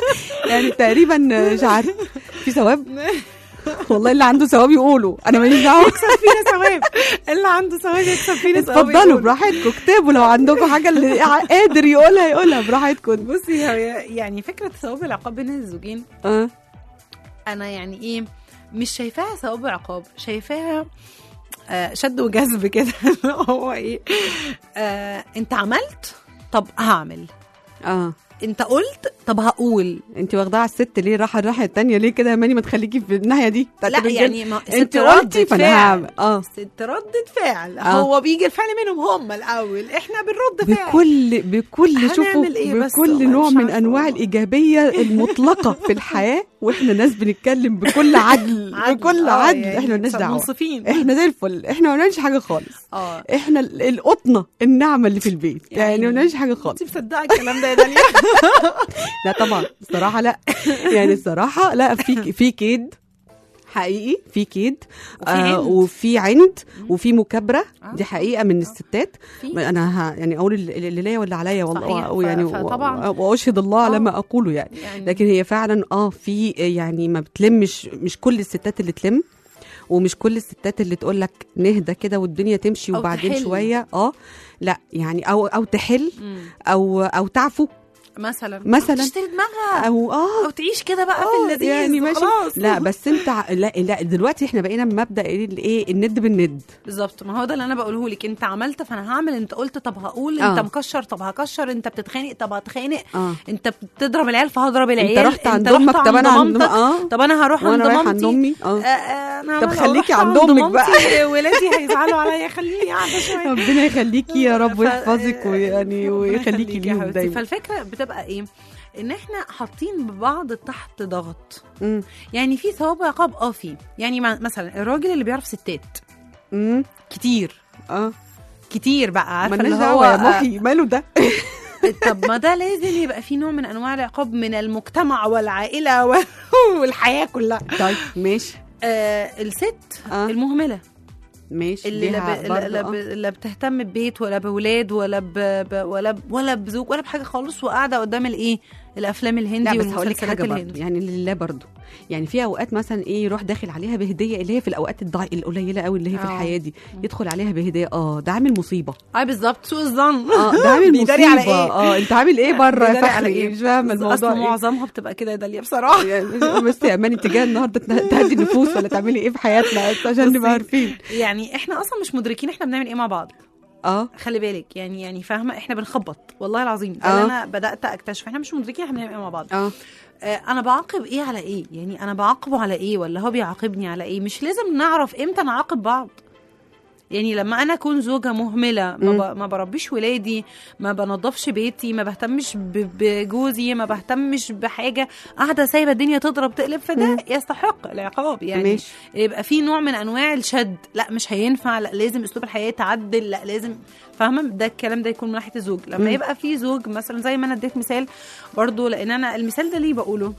يعني تقريبا مش عارف في ثواب والله اللي عنده ثواب يقولوا انا ماليش دعوه فينا ثواب اللي عنده ثواب يكسب فينا ثواب اتفضلوا يقول. براحتكم اكتبوا لو عندكم حاجه اللي قادر يقولها يقولها براحتكم بصي هي يعني فكره ثواب العقاب بين الزوجين اه انا يعني ايه مش شايفاها ثواب عقاب شايفاها آه شد وجذب كده هو ايه آه انت عملت طب هعمل اه انت قلت طب هقول انت واخداها على الست ليه رايحه الناحيه التانية ليه كده يا ماني ما تخليكي في الناحيه دي بتاعت لا الرجالة؟ يعني ما انت ست قلتي ردة فانا فعل. هعمل اه ست ردة فعل آه. هو بيجي الفعل منهم هم الاول احنا بنرد فعل بكل بكل شوفوا هنعمل إيه بس والله بكل نوع مش من عارفة انواع والله. الايجابيه المطلقه في الحياه واحنا ناس بنتكلم بكل عدل, عدل. بكل آه، عدل يعني احنا مالناش دعوه منصفين احنا زي الفل احنا ما بنعملش حاجه خالص اه احنا ال- القطنه النعمه اللي في البيت يعني, يعني ما بنعملش حاجه خالص انت مصدقه الكلام ده يا داليا لا طبعا الصراحه لا يعني الصراحه لا في في كيد حقيقي في كيد وفي عند. وفي عند وفي مكابره آه. دي حقيقه من الستات في. انا ها يعني اقول اللي اللي ليا واللي عليا صحيح. والله ف- ويعني فطبعاً. و- واشهد الله على آه. ما اقوله يعني يعني لكن هي فعلا اه في يعني ما بتلمش مش كل الستات اللي تلم ومش كل الستات اللي تقول لك نهدى كده والدنيا تمشي أو وبعدين تحل. شويه اه لا يعني او او تحل مم. او او تعفو مثلا مثلاً. تشتري دماغها او اه او تعيش كده بقى آه، في اللذيذ يعني ماشي. خلاص لا بس انت ع- لا لا دلوقتي احنا بقينا بمبدا ايه الايه الند بالند بالظبط ما هو ده اللي انا بقوله لك انت عملت فانا هعمل انت قلت طب هقول آه. انت مكشر طب هكشر انت بتتخانق طب هتخانق اه انت بتضرب العيال فهضرب العيال انت رحت عند امك طب انا عند مامتك اه طب انا هروح عند وانا رايحه عند مامتي امي آه، اه آه، انا طب لو خليكي رحت عند عند أمك بقى. مامتي ولادي هيزعلوا عليا خليني قاعده شويه ربنا يخليكي يا رب ف- ويحفظك ويعني ربنا ويخليكي يخليكي يا ليهم حبيبتي. دايما فالفكره بتبقى ايه ان احنا حاطين ببعض تحت ضغط مم. يعني في ثواب وعقاب اه في يعني ما- مثلا الراجل اللي بيعرف ستات مم. كتير اه كتير بقى عارفه مالناش اللي هو دعوه يا محي ماله ده طب ما ده لازم يبقى في نوع من انواع العقاب من المجتمع والعائله و- والحياه كلها طيب ماشي آه الست آه. المهمله ماشي اللي لا, ليها ب... برضه، لا, ب... آه. لا بتهتم ببيت ولا بولاد ولا ب... ب... ولا ب... ولا بزوج ولا بحاجه خالص وقاعده قدام الايه الافلام الهندي لا بس هقول لك والمسلسلات حاجه برضه الهندي يعني لله برضه يعني في اوقات مثلا ايه يروح داخل عليها بهديه اللي هي في الاوقات الضع... القليله قوي اللي هي في آه. الحياه دي يدخل عليها بهديه اه ده عامل مصيبه اه بالظبط سوء الظن اه ده عامل بيداري مصيبه على إيه؟ اه انت عامل ايه بره يا بيداري على فخري إيه؟ مش فاهمه الموضوع اصل ايه معظمها بتبقى كده يا داليا بصراحه يعني بس يا اماني اتجاه النهارده ته- تهدي النفوس ولا تعملي ايه في حياتنا بس عشان بصي. نبقى عارفين يعني احنا اصلا مش مدركين احنا بنعمل ايه مع بعض اه خلي بالك يعني يعني فاهمه احنا بنخبط والله العظيم ده آه. اللي انا بدات اكتشف احنا مش مدركين احنا بنعمل ايه مع بعض اه آه انا بعاقب ايه على ايه يعني انا بعاقبه على ايه ولا هو بيعاقبني على ايه مش لازم نعرف امتى نعاقب بعض يعني لما انا اكون زوجه مهمله ما, ب... ما بربيش ولادي ما بنضفش بيتي ما بهتمش ب... بجوزي ما بهتمش بحاجه قاعده سايبه الدنيا تضرب تقلب فده يستحق العقاب يعني ماشي. يبقى في نوع من انواع الشد لا مش هينفع لا لازم اسلوب الحياه يتعدل لا لازم فاهمه ده الكلام ده يكون من ناحيه الزوج لما مم. يبقى في زوج مثلا زي ما انا اديت مثال برضو لان انا المثال ده ليه بقوله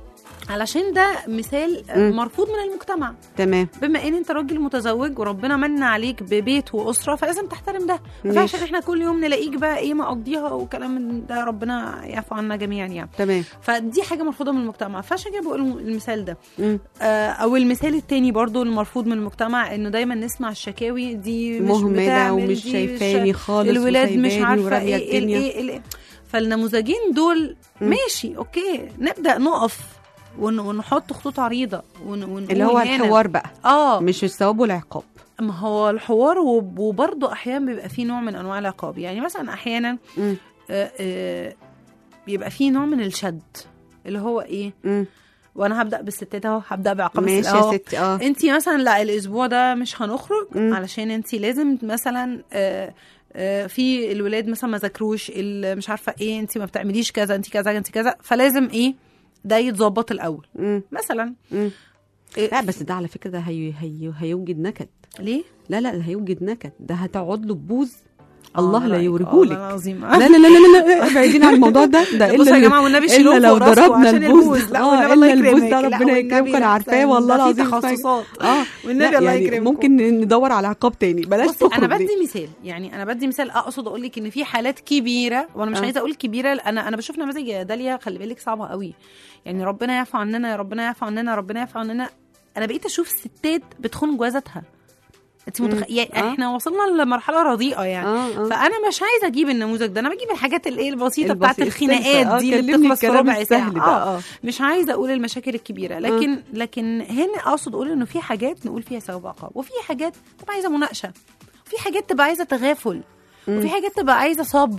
علشان ده مثال مم. مرفوض من المجتمع تمام بما ان انت راجل متزوج وربنا من عليك ببيت واسره فلازم تحترم ده ما ينفعش ان احنا كل يوم نلاقيك بقى ايه مقضيها وكلام من ده ربنا يعفو عنا جميعا يعني تمام فدي حاجه مرفوضه من المجتمع فعشان كده بقول المثال ده مم. آه، او المثال التاني برضو المرفوض من المجتمع انه دايما نسمع الشكاوي دي مش مهمله بتعمل ومش دي شايفاني خالص الولاد مش وسايباني عارفه ورامية ايه ايه الدنيا. ايه, إيه فالنموذجين دول مم. ماشي اوكي نبدا نقف ون- ونحط خطوط عريضه ون ونقول اللي هو هنا. الحوار بقى اه مش الثواب والعقاب ما هو الحوار وب- وبرضه احيانا بيبقى فيه نوع من انواع العقاب يعني مثلا احيانا مم. آه، آه، بيبقى فيه نوع من الشد اللي هو ايه مم. وانا هبدا بالستات اهو هبدا بعقاب ماشي الست أهو. يا ستي اه انت مثلا لا الاسبوع ده مش هنخرج مم. علشان انت لازم مثلا آه، آه، في الولاد مثلا ما ذاكروش ال- مش عارفه ايه انت ما بتعمليش كذا انت كذا انت كذا فلازم ايه ده يتظبط الاول مم. مثلا مم. إيه لا بس ده على فكره ده هي هي هيوجد نكد ليه لا لا ده هيوجد نكد ده هتقعد له ببوز الله لا رأيك. يوريهولك والله العظيم لا لا لا لا لا ابعدين عن الموضوع ده ده بصوا يا الا جماعه والنبي الا شيلوه لو فوق راسكم ضربنا عشان البوز لا اه والنبي الله الا البوز يكرمك ده لا ربنا والنبي يكرمك انا لا، عارفاه ده والله في العظيم تخصصات اه والنبي لا الله يعني يكرمكم. ممكن ندور على عقاب تاني بلاش بصي انا تخرج بدي ليه. مثال يعني انا بدي مثال اقصد اقول لك ان في حالات كبيره وانا مش آه. عايزه اقول كبيره انا انا بشوف نماذج يا داليا خلي بالك صعبه قوي يعني ربنا يعفو عننا يا ربنا يعفو عننا يا ربنا يعفو عننا انا بقيت اشوف ستات بتخون جوازاتها انت متخ... يعني آه. احنا وصلنا لمرحله رديئه يعني اه اه فانا مش عايزه اجيب النموذج ده انا بجيب الحاجات الايه البسيطه البسيط- بتاعت السلسة. الخناقات آه، دي اللي كلمني بتخلص في الكلام ربع السهل ساعه ده آه. اه مش عايزه اقول المشاكل الكبيره لكن لكن هنا اقصد اقول انه في حاجات نقول فيها ثواب عقاب وفي حاجات تبقى عايزه مناقشه وفي حاجات تبقى عايزه تغافل وفي حاجات تبقى عايزه صبر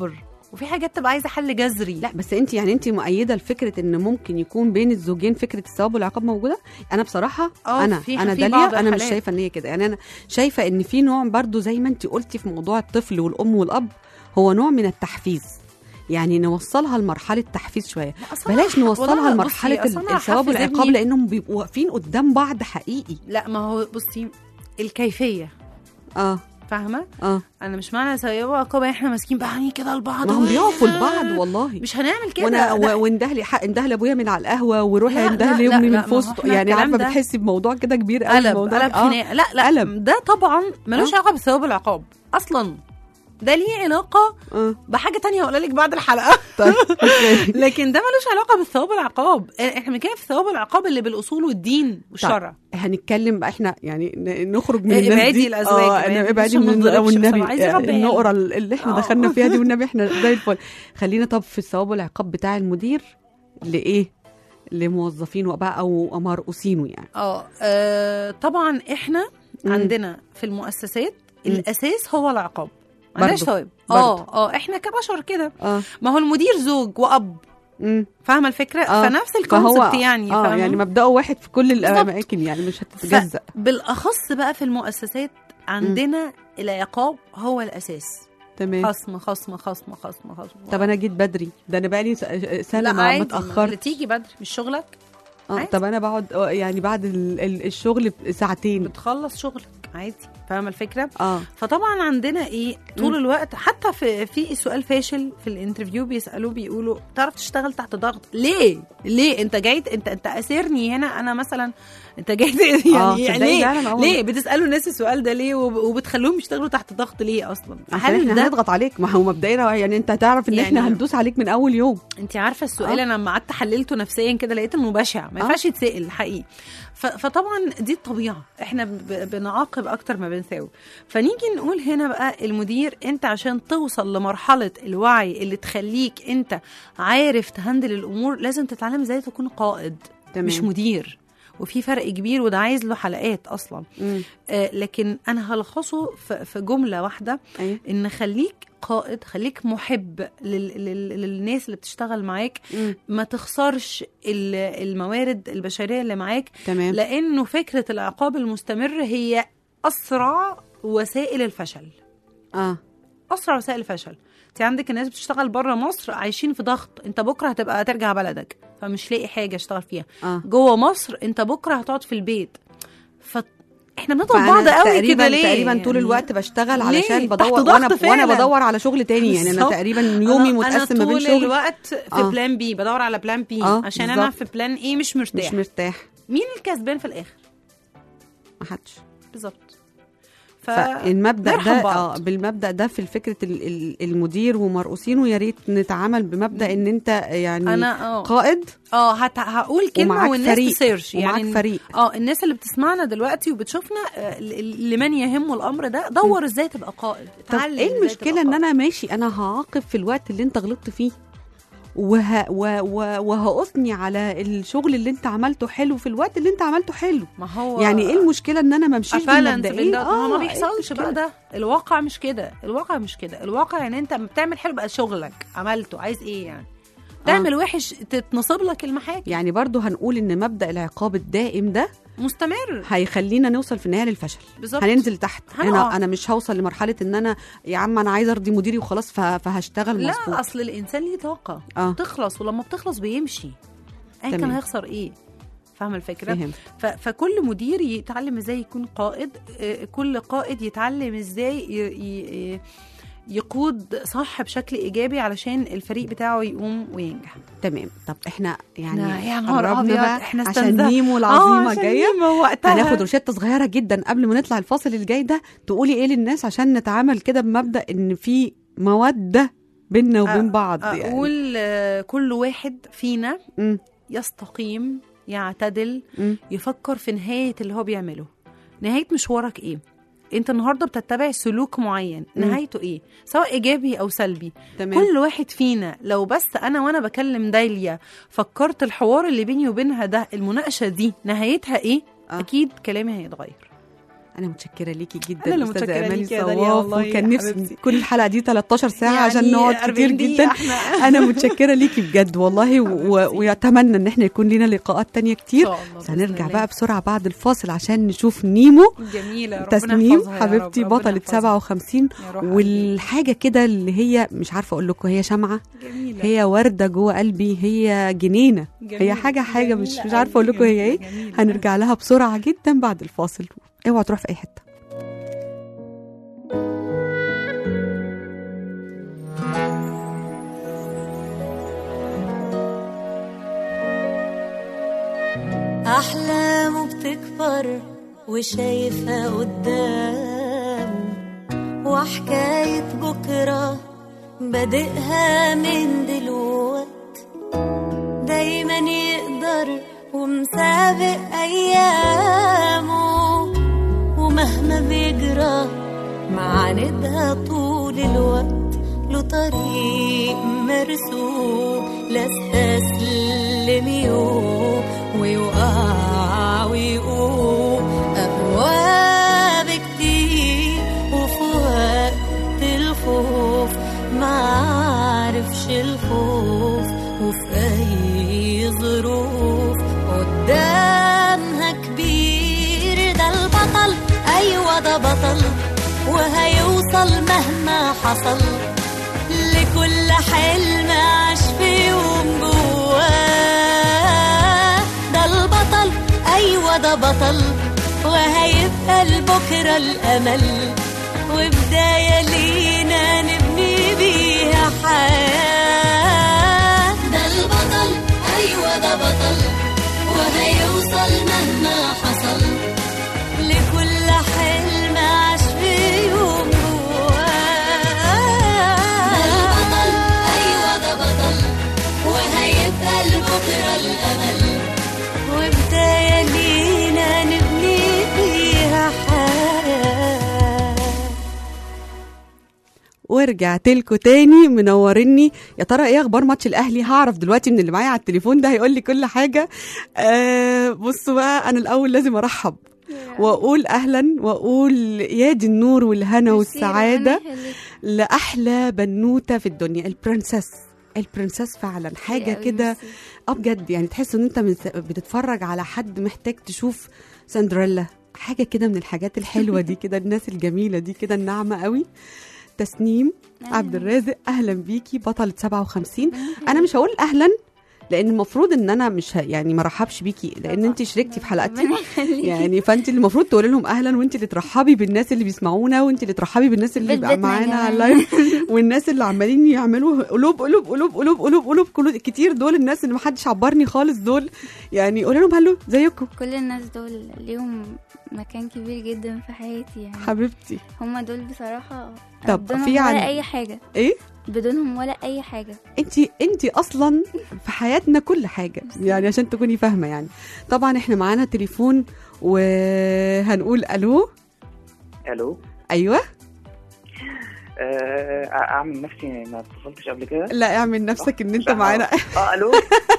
وفي حاجات تبقى عايزه حل جذري لا بس انت يعني انت مؤيده لفكره ان ممكن يكون بين الزوجين فكره الثواب والعقاب موجوده انا بصراحه اه، انا في- انا في داليا بعض انا مش الحالات. شايفه ان هي كده يعني انا شايفه ان في نوع برضو زي ما انت قلتي في موضوع الطفل والام والاب هو نوع من التحفيز يعني نوصلها لمرحله تحفيز شويه أصل أنا بلاش ح- نوصلها والله لمرحله بصي، أصل أنا الثواب هحفز والعقاب ابني- لانهم بيبقوا واقفين قدام بعض حقيقي لا ما هو بصي الكيفيه اه فاهمه اه انا مش معنى ثواب وعقاب احنا ماسكين بقى عيني كده لبعض ما هم و- بيقفوا لبعض والله مش هنعمل كده وانا لا. و- وانده لي حق انده لابويا من على القهوه وروح لا، انده لا، لامي لا، من لا، في ما هو وسط احنا يعني الكلام عارفه ده بتحسي بموضوع كده كبير قوي قلب الموضوع قلب آه. خناقه لا لا قلب. ده طبعا ملوش آه. علاقه بالثواب والعقاب اصلا ده ليه علاقه اه بحاجه تانية هقولها لك بعد الحلقه طيب أوكي. لكن ده ملوش علاقه بالثواب والعقاب احنا بنتكلم في الثواب والعقاب اللي بالاصول والدين والشرع هنتكلم بقى احنا يعني ن- نخرج من إيه، الناس ابعدي دي الأزواج، اه ابعدي، أنا ابعدي عشان ما من نضربش والنبي بسرعة. عايزين آه، نربي النقره اللي احنا آه. دخلنا فيها دي والنبي احنا زي الفل خلينا طب في الثواب والعقاب بتاع المدير لايه لموظفينه بقى او مرؤوسينه يعني اه آه، طبعا احنا مم. عندنا في المؤسسات مم. الاساس هو العقاب ما عندناش برضو. ثواب برضو. اه اه احنا كبشر كده اه ما هو المدير زوج واب امم فاهمه الفكره آه. فنفس فهو الكونسبت يعني اه فاهمة؟ يعني مبدأه واحد في كل بالظبط. الاماكن يعني مش هتتجزأ بالاخص بقى في المؤسسات عندنا العقاب هو الاساس تمام خصم خصم خصم خصم خصم طب انا جيت بدري ده انا بقالي س- سنه لا ما عادي متاخرت اللي تيجي بدري مش شغلك اه عادي. طب انا بقعد آه، يعني بعد ال- ال- الشغل ساعتين بتخلص شغلك عادي فاهمه الفكره اه فطبعا عندنا ايه طول الوقت حتى في في سؤال فاشل في الانترفيو بيسالوه بيقولوا تعرف تشتغل تحت ضغط ليه ليه انت جاي انت انت اسرني هنا انا مثلا انت جاي آه، يعني, يعني تصدقي ليه فعلاً، آه. ليه بتسالوا الناس السؤال ده ليه وب- وبتخلوهم يشتغلوا تحت ضغط ليه اصلا عشان احنا ده هنضغط عليك ما هو مبدئيا يعني انت هتعرف ان يعني- احنا هندوس عليك من اول يوم انت عارفه السؤال آه. انا لما قعدت حللته نفسيا كده لقيت انه بشع ما آه. ينفعش يتسال حقيقي ف- فطبعا دي الطبيعه احنا ب- بنعاقب اكتر ما بنساوي فنيجي نقول هنا بقى المدير انت عشان توصل لمرحله الوعي اللي تخليك انت عارف تهندل الامور لازم تتعلم ازاي تكون قائد تمام. مش مدير وفي فرق كبير وده عايز له حلقات اصلا مم. آه لكن انا هلخصه في في جمله واحده ايوه ان خليك قائد خليك محب لل... لل... للناس اللي بتشتغل معاك مم. ما تخسرش ال- الموارد البشريه اللي معاك تمام لانه فكره العقاب المستمر هي اسرع وسائل الفشل اه اسرع وسائل الفشل انت عندك الناس بتشتغل بره مصر عايشين في ضغط انت بكره هتبقى ترجع بلدك فمش لاقي حاجه اشتغل فيها اه جوه مصر انت بكره هتقعد في البيت ف احنا بنضرب فأنا بعض قوي تقريبا كده ليه تقريبا طول يعني؟ الوقت بشتغل ليه؟ علشان تحت بدور ضغط وانا وانا فعلاً. بدور على شغل تاني يعني انا بالظبط. تقريبا يومي أنا- متقسم ما انا بين طول شغل الوقت في آه. بلان بي بدور على بلان بي آه، عشان انا بالظبط. في بلان ايه مش مرتاح مش مرتاح مين الكسبان في الاخر ما حدش بالظبط ف... فالمبدا نرحم ده بعض. اه بالمبدا ده في فكره ال- ال- المدير ومرؤوسينه يا ريت نتعامل بمبدا ان انت يعني انا اه قائد اه هت... هقول كلمه ومعاك والناس فريق تسيرش ومعاك يعني فريق اه الناس اللي بتسمعنا دلوقتي وبتشوفنا آه، ل- لمن يهمه الامر ده دور ازاي تبقى قائد طب اتعلم ايه إزاي المشكله تبقى ان قائد. انا ماشي انا هعاقب في الوقت اللي انت غلطت فيه وه... و... و... وهأثني على الشغل اللي انت عملته حلو في الوقت اللي انت عملته حلو ما هو يعني ايه المشكله ان انا ما امشيش فعلا بالمبدئين اه ما إيه بيحصلش بقى المشكلة؟ ده الواقع مش كده الواقع مش كده الواقع ان انت بتعمل حلو بقى شغلك عملته عايز ايه يعني تعمل وحش تتنصب لك المحاكم يعني برضو هنقول ان مبدا العقاب الدائم ده مستمر هيخلينا نوصل في النهايه للفشل بالظبط هننزل تحت هنقع. انا انا مش هوصل لمرحله ان انا يا عم انا عايزه ارضي مديري وخلاص ف- فهشتغل لا مظبوط اصل الانسان ليه طاقه اه تخلص ولما بتخلص بيمشي اي كان تمام. هيخسر ايه فاهمه الفكره فهمت ف... فكل مدير يتعلم ازاي يكون قائد آه، كل قائد يتعلم ازاي ي... ي... يقود صح بشكل ايجابي علشان الفريق بتاعه يقوم وينجح تمام طب احنا يعني إحنا يا نهار قربنا أبيض، بقى إحنا عشان استنزف- نيمو آه، العظيمه عشان جايه نيمو وقتها هناخد روشته صغيره جدا قبل ما نطلع الفاصل الجاي ده تقولي ايه للناس عشان نتعامل كده بمبدا ان في موده بيننا وبين أ- بعض يعني اقول آه، كل واحد فينا مم. يستقيم يعتدل مم. يفكر في نهايه اللي هو بيعمله نهايه مشوارك ايه انت النهارده بتتبع سلوك معين مم. نهايته ايه سواء ايجابي او سلبي تمام كل واحد فينا لو بس انا وانا بكلم داليا فكرت الحوار اللي بيني وبينها ده المناقشه دي نهايتها ايه آه. اكيد كلامي هيتغير انا متشكره ليكي جدا أنا اللي أستاذة متشكرة أماني ليكي يا داليا صواف، والله يا وكان نفسي حبيبتي. كل الحلقه دي 13 ساعه يعني عشان نقعد كتير 40 دقيقة جدا احنا انا متشكره ليكي بجد والله و... ويتمنى ان احنا يكون لنا لقاءات تانية كتير إن شاء الله بس بإذن هنرجع الله. بقى بسرعه بعد الفاصل عشان نشوف نيمو جميله ربنا تسنيم يحفظها يا رب، حبيبتي ربنا بطلة يحفظها. 57 يا روح قلبي. والحاجه كده اللي هي مش عارفه اقول لكم هي شمعه جميله هي ورده جوه قلبي هي جنينه هي جميلة. حاجه حاجه مش جميلة مش عارفه اقول أوي، لكم هي ايه جميلة، جميلة. هنرجع لها بسرعه جدا بعد الفاصل اوعى تروح في اي حته أحلامه بتكبر وشايفها قدام وحكاية بكرة بادئها من دلوقت دايما يقدر ومسابق أيامه ومهما بيجرى معاندها طول الوقت له طريق مرسوم لا استسلم يوم ويوقع ويقوم أبواب كتير وفي وقت الخوف معرفش الخوف وفي أي ظروف قدامها كبير ده البطل أيوة ده بطل وهيوصل مهما حصل لكل حلم عاش في يوم جواه ده البطل أيوة ده بطل وهيبقى لبكرة الأمل وبداية لينا نبني بيها حياة ده البطل أيوة ده بطل وهيوصل مهما حصل لكل حلم عاش في يوم جواه ده البطل أيوة ده بطل وهيبقى لبكرة الأمل وبداية لينا نبني فيها حياة ورجعت لكم تاني منورني يا ترى ايه اخبار ماتش الاهلي هعرف دلوقتي من اللي معايا على التليفون ده هيقول لي كل حاجه آه بصوا بقى انا الاول لازم ارحب واقول اهلا واقول يا دي النور والهنا والسعاده لاحلى بنوته في الدنيا البرنسس البرنسس فعلا حاجه كده اه بجد يعني تحس ان انت من بتتفرج على حد محتاج تشوف سندريلا حاجه كده من الحاجات الحلوه دي كده الناس الجميله دي كده الناعمه قوي تسنيم عبد الرازق اهلا بيكي بطله 57 انا مش هقول اهلا لان المفروض ان انا مش ه... يعني ما رحبش بيكي لان انت شاركتي في حلقتي يعني فانت اللي المفروض تقولي لهم اهلا وانت اللي ترحبي بالناس اللي بيسمعونا وانت اللي ترحبي بالناس اللي بيت بيبقى بيتنا معانا يا على جماعة. اللايف والناس اللي عمالين يعملوا قلوب قلوب قلوب قلوب قلوب قلوب قلوب كل كتير دول الناس اللي محدش عبرني خالص دول يعني قولي لهم هلو زيكم كل الناس دول ليهم مكان كبير جدا في حياتي يعني حبيبتي هما دول بصراحة طب بدونهم في ولا عن- أي حاجة ايه بدونهم ولا أي حاجة انت انت اصلا في حياتنا كل حاجه يعني عشان تكوني فاهمه يعني طبعا احنا معانا تليفون وهنقول الو الو ايوه آه، اعمل نفسي ما اتصلتش قبل كده لا اعمل نفسك ان انت لا، معانا اه الو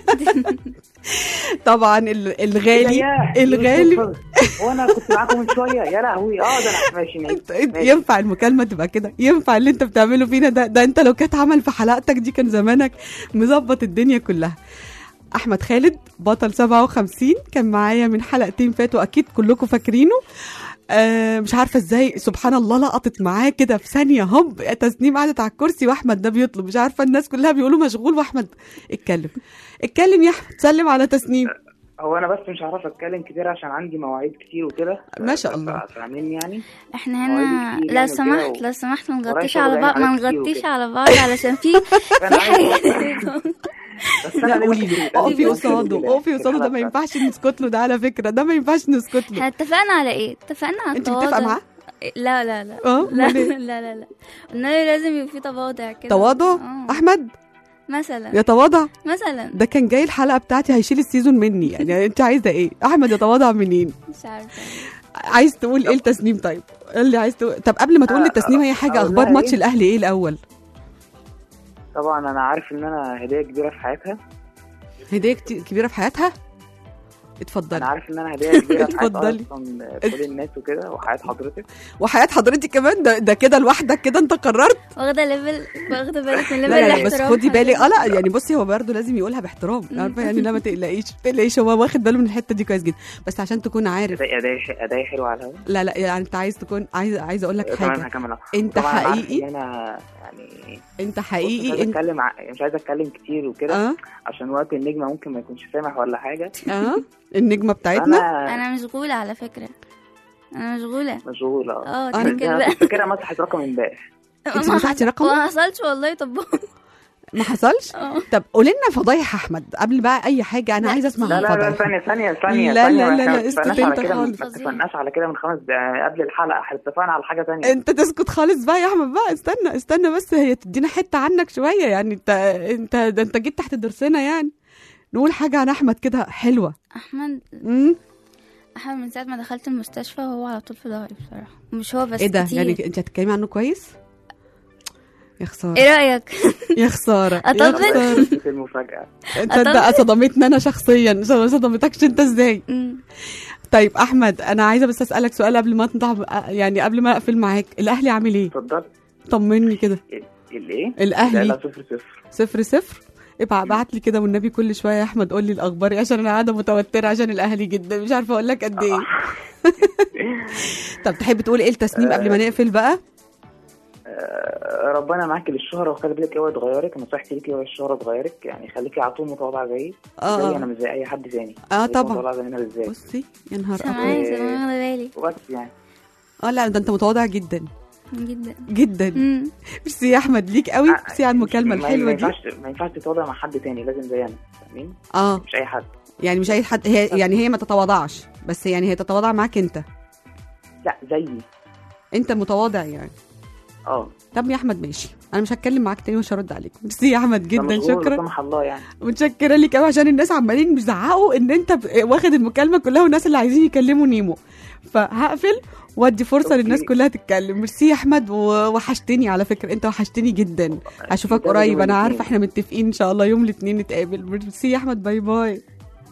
طبعا ال- الغالي ياه، الغالي يوسف، وانا كنت معاكم من شويه يا لهوي اه ده انا ماشي ماشي, انت انت ماشي. ينفع المكالمه تبقى كده ينفع اللي انت بتعمله فينا ده ده انت لو كانت عمل في حلقتك دي كان زمانك مظبط الدنيا كلها احمد خالد بطل 57 كان معايا من حلقتين فاتوا اكيد كلكم فاكرينه آه مش عارفه ازاي سبحان الله لقطت معاه كده في ثانيه هوب تسنيم قعدت على الكرسي واحمد ده بيطلب مش عارفه الناس كلها بيقولوا مشغول واحمد اتكلم اتكلم يا احمد سلم على تسنيم هو انا بس مش هعرف اتكلم كتير عشان عندي مواعيد كتير وكده ما شاء الله. فاهمين يعني احنا مواعيد هنا كتير لو يعني وكده سمحت و- لو سمحت ما نغطيش ورايا على شغل بعض ما يعني حاجات كتير نغطيش وكده. على بعض علشان في انا في عارف حاجات بس انا لا قولي له اقفي قصاده اقفي قصاده ده ما ينفعش ينفعش نسكت له ده على فكره ده ما ينفعش نسكت له احنا اتفقنا على ايه؟ اتفقنا على انت التواضع متفقه معاه لا لا لا اه لا أمال إيه؟ لا لا لا قلنا له لازم يبقى في تواضع كده تواضع اه. احمد مثلا يتواضع مثلا ده كان جاي الحلقه بتاعتي هيشيل السيزون مني يعني انت عايزه ايه احمد يتواضع منين مش عارفه عايز تقول ايه لتسنيم طيب قول لي عايز تقول طب قبل ما تقول آه، لتسنيم هي حاجه أقول اخبار لها ماتش إيه؟ الاهلي ايه الاول طبعا انا عارف ان انا هديه كبيره في حياتها هديه كتير- كبيره في حياتها اتفضلي انا عارف ان انا هديه كبيره في حياه اتفضلي. اصلا كل الناس وكده وحياه حضرتك وحياه حضرتك كمان ده, ده كده لوحدك كده انت قررت واخده ليفل واخده بالك من لا ليفل لا, لا بس الاحترام خدي بالك اه حضرتك. لا يعني بصي هو برضه لازم يقولها باحترام عارفه يعني لا ما تقلقيش ما تقلقيش هو واخد باله من الحته دي كويس جدا بس عشان تكون عارف اداء اداء حلو على الهواء لا لا يعني انت عايز تكون عايز عايز اقول لك تمام حاجه هكمل أهو. انت طبعاً أنا عارف حقيقي ان انا يعني انت بص، مش حقيقي عايز انت اتكلم ع- مش عايز اتكلم كتير وكده اه عشان وقت النجمه ممكن ما يكونش سامح ولا حاجه اه النجمه بتاعتنا انا انا مشغوله على فكره انا مشغوله مشغوله اه أنا- كده كده انا كنت فاكرها مسحت رقم امبارح انت ما مسحتي حصل- رقمه؟ ما حصلش والله طب ما حصلش اه طب قولي لنا فضايح احمد قبل بقى اي حاجه انا لا، عايزه اسمع لا عن لا لا فضايح ثانية ثانية ثانية لا، ثانية لا، لا، إحنا لا، ما اسكت اتفقناش على انت كده ما خالص. اتفقناش على كده من خمس دقايق قبل الحلقة احنا اتفقنا على حاجة تانية انت تسكت خالص بقى يا احمد بقى استنى استنى بس هي تدينا حته عنك شويه يعني انت انت ده انت جيت تحت درسنا يعني نقول حاجه عن احمد كده حلوه احمد امم احمد من ساعه ما دخلت المستشفى وهو على طول في ظهري بصراحه مش هو بس ايه ده كتير. يعني انت هتتكلمي عنه كويس يا خساره ايه رايك يا خساره يا أطبق؟ خساره في المفاجأة انت أطبق؟ بقى صدمتنا انا شخصيا ما صدمتكش انت ازاي مم. طيب احمد انا عايزه بس اسالك سؤال قبل ما نطلع يعني قبل ما اقفل معاك الاهلي عامل ايه اتفضل طمني كده ال- الايه؟ الأهلي. لا لا صفر صفر صفر صفر ابقى ابعت لي كده والنبي كل شويه يا احمد قول لي الاخبار إيه، عشان انا قاعده متوتره عشان الاهلي جدا مش عارفه اقول لك قد ايه طب تحب تقول ايه التسنيم قبل ما نقفل بقى آه، ربنا معاك للشهرة وخلي بالك اوعي تغيرك نصيحتي ليكي اوعي الشهرة تغيرك يعني خليكي على طول متواضعة زيي اه زي انا آه. مش زي اي حد تاني اه خليكي طبعا متواضعة زينا بالذات بصي يا نهار سامعاني ابيض سامعاني واخده بالي وبس يعني اه لا ده انت متواضع جدا جدا جدا مم. ميرسي يا احمد ليك قوي ميرسي على المكالمه ما- الحلوه ما دي ينفعش ما ينفعش تتواضع مع حد تاني لازم زي انا فاهمين اه مش اي حد يعني مش اي حد هي يعني هي ما تتواضعش بس يعني هي تتواضع معاك انت لا زيي انت متواضع يعني اه طب يا احمد ماشي انا مش هتكلم معاك تاني ومش هرد عليك ميرسي يا احمد ده جدا مشغول لا شكرا سمح الله يعني متشكره ليك قوي عشان الناس عمالين بيزعقوا ان انت ب- واخد المكالمه كلها والناس اللي عايزين يكلموا نيمو فهقفل وادي فرصه أوكي. للناس كلها تتكلم ميرسي يا احمد ووحشتني على فكره انت وحشتني جدا اشوفك ده قريب يوم انا عارفه الاثنين. احنا متفقين ان شاء الله يوم الاثنين نتقابل ميرسي يا احمد باي باي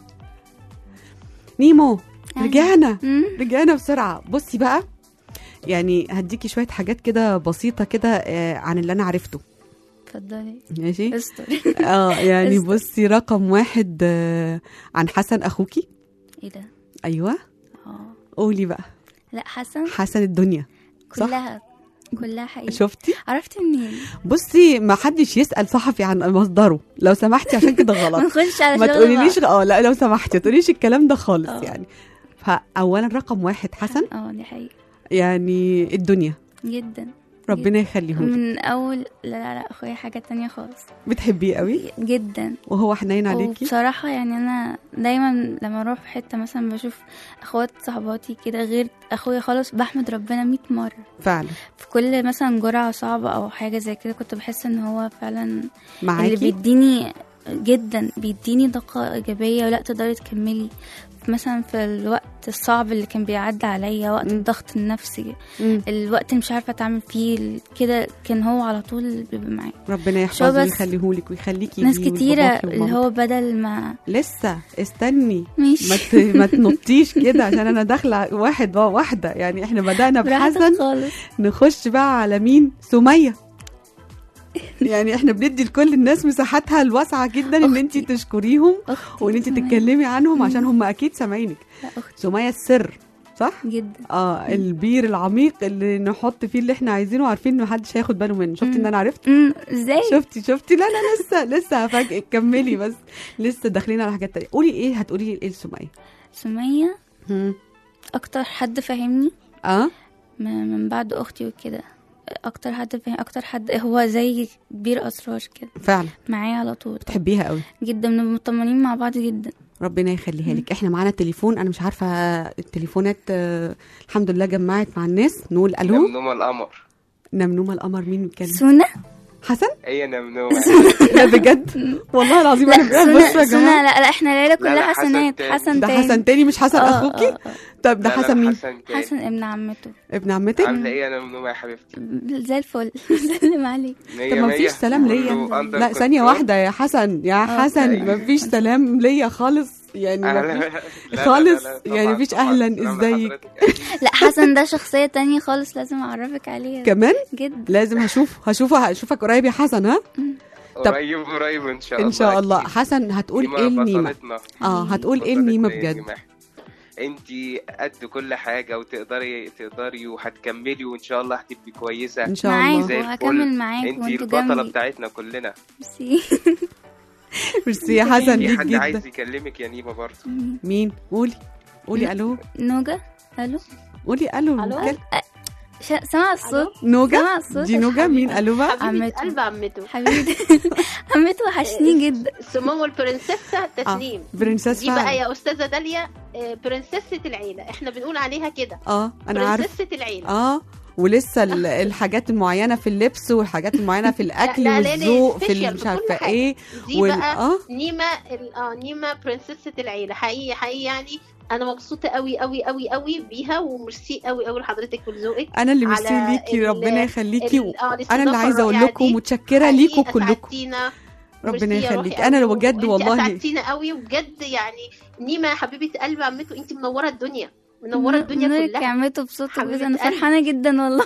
نيمو أهلا. رجعنا مم. رجعنا بسرعه بصي بقى يعني هديكي شويه حاجات كده بسيطه كده آه، عن اللي انا عرفته اتفضلي ماشي استر اه يعني استر. بصي رقم واحد آه، عن حسن اخوكي ايه ده ايوه اه قولي بقى لا حسن حسن الدنيا صح كلها كلها حقيقي شفتي عرفت منين بصي ما حدش يسال صحفي عن مصدره لو سمحتي عشان كده ما غلط نخش على ما شغل تقوليليش بعض. اه لا لو سمحتي ما تقوليش الكلام ده خالص آه. يعني فاولا رقم واحد حسن اه دي حقيقة يعني الدنيا جدا ربنا يخليه لك من اول لا لا لا اخويا حاجة تانية خالص بتحبيه قوي جدا وهو حنين عليكي وبصراحة يعني أنا دايما لما أروح في حتة مثلا بشوف أخوات صحباتي كده غير أخويا خالص بحمد ربنا مية مرة فعلا في كل مثلا جرعة صعبة أو حاجة زي كده كنت بحس إن هو فعلا اللي معاكي بيديني جدا بيديني طاقة إيجابية ولا تقدري تكملي مثلا في الوقت الصعب اللي كان بيعدي عليا وقت مم. الضغط النفسي مم. الوقت اللي مش عارفة أتعامل فيه كده كان هو على طول بيبقى معايا ربنا شو يحفظه بس ويخليهولك ويخليكي ناس ليه كتيرة ولباباكي اللي ومامتك. هو بدل ما لسه استني مش ما ت- ما تنطيش كده عشان انا داخله واحد واحده يعني احنا بدانا براحتك بحسن خالص نخش بقى على مين سميه يعني احنا بندي لكل الناس مساحتها الواسعه جدا ان انت أختي. تشكريهم أختي وان انت سمية. تتكلمي عنهم عشان هم اكيد سامعينك لا أختي سميه السر صح جدا اه البير العميق اللي نحط فيه اللي احنا عايزينه وعارفين ان محدش هياخد باله منه شفتي ان مم. انا عرفت امم ازاي شفتي شفتي لا لا لسه لسه هفاجئك كملي بس لسه داخلين على حاجات تانية قولي ايه هتقولي لي ايه لسميه سمية هم. اكتر حد فاهمني اه من من بعد اختي وكده اكتر حد فاهم اكتر حد هو زي كبير اسرار كده فعلا معايا على طول بتحبيها قوي جدا بنبقى مطمنين مع بعض جدا ربنا يخليها لك احنا معانا تليفون انا مش عارفه التليفونات آه، الحمد لله جمعت مع الناس نقول الو نمنومة القمر نمنومه القمر مين بيتكلم سونا حسن هي نمنومة لا بجد والله العظيم انا لا بجد بصوا سونا يا سونا جماعه لا لا احنا العيله لا، كلها لا، حسن حسنات تاني. حسن ده تاني حسن تاني مش حسن آه، اخوكي آه، آه. طب ده لا، لا، حسن مين حسن تاني. حسن ابن عمته ابن عمتك عاملة ايه يا نمنومة يا حبيبتي زي الفل سلم عليك مية طب ما مية. فيش سلام ليا كله under لا ثانيه control. واحده يا حسن يا آه، حسن أيوة. ما فيش سلام ليا خالص يعني لا، ما لا، فيش لا، لا، خالص لا، لا، يعني طبعاً، مفيش طبعاً. اهلا سلام ازيك لحضرتك. لا حسن ده شخصية تانية خالص لازم أعرفك عليها كمان جدا لازم هشوف هشوفه هشوفك قريب يا حسن ها طب- قريب قريب ان شاء الله ان شاء الله أكيد. حسن هتقول نيمة ايه النيمه بطلتنا. اه هتقول ايه بطلتنا النيمه يا بجد جماعة. انتي قد كل حاجة وتقدري تقدري وهتكملي وان شاء الله هتبقي كويسة ان شاء معاك الله زي وهكمل الفل. معاك انتي وانتوا البطلة جنبي بتاعتنا كلنا ميرسي ميرسي يا حسن في ليك حد جدا عايز يكلمك يا نيمة برضه مين قولي قولي الو نوجا الو قولي الو ألو؟ كل- شا- سمع الصوت نوجا سمع الصوت دي نوجا مين الو بقى حبيبة عمته. قلب عمته حبيبي عمته وحشني جدا سمو البرنسيسة تسنيم برنسس دي بقى فعلا يا استاذه داليا آه، برنسسة العيله احنا بنقول عليها كده اه انا عارف برنسسة العيله اه ولسه ال- الحاجات المعينه في اللبس والحاجات المعينه في الاكل لا، لا، لا، والذوق في special ال- في مش كل عارفه حاجة. ايه دي وال- بقى اه نيمه ال- اه نيمه برنسسة العيله حقيقي حقيقي يعني انا مبسوطه قوي قوي قوي قوي بيها وميرسي قوي قوي لحضرتك ولذوقك انا اللي ميرسي على ليكي ال- ربنا يخليكي ال- آه، انا اللي الاستضافة عايزه اقول الرائعة لكم دي. متشكره حقيقي ليكم كلكم أسعدتينا. ربنا ميرسي يا يخليك روحي انا قوي. بجد وانت والله اسعدتينا قوي وبجد يعني نيمه حبيبه قلب عمته انت منوره الدنيا منوره الدنيا نورك كلها عمته بصوتك حبيبة بس انا قلبي. فرحانة جدا والله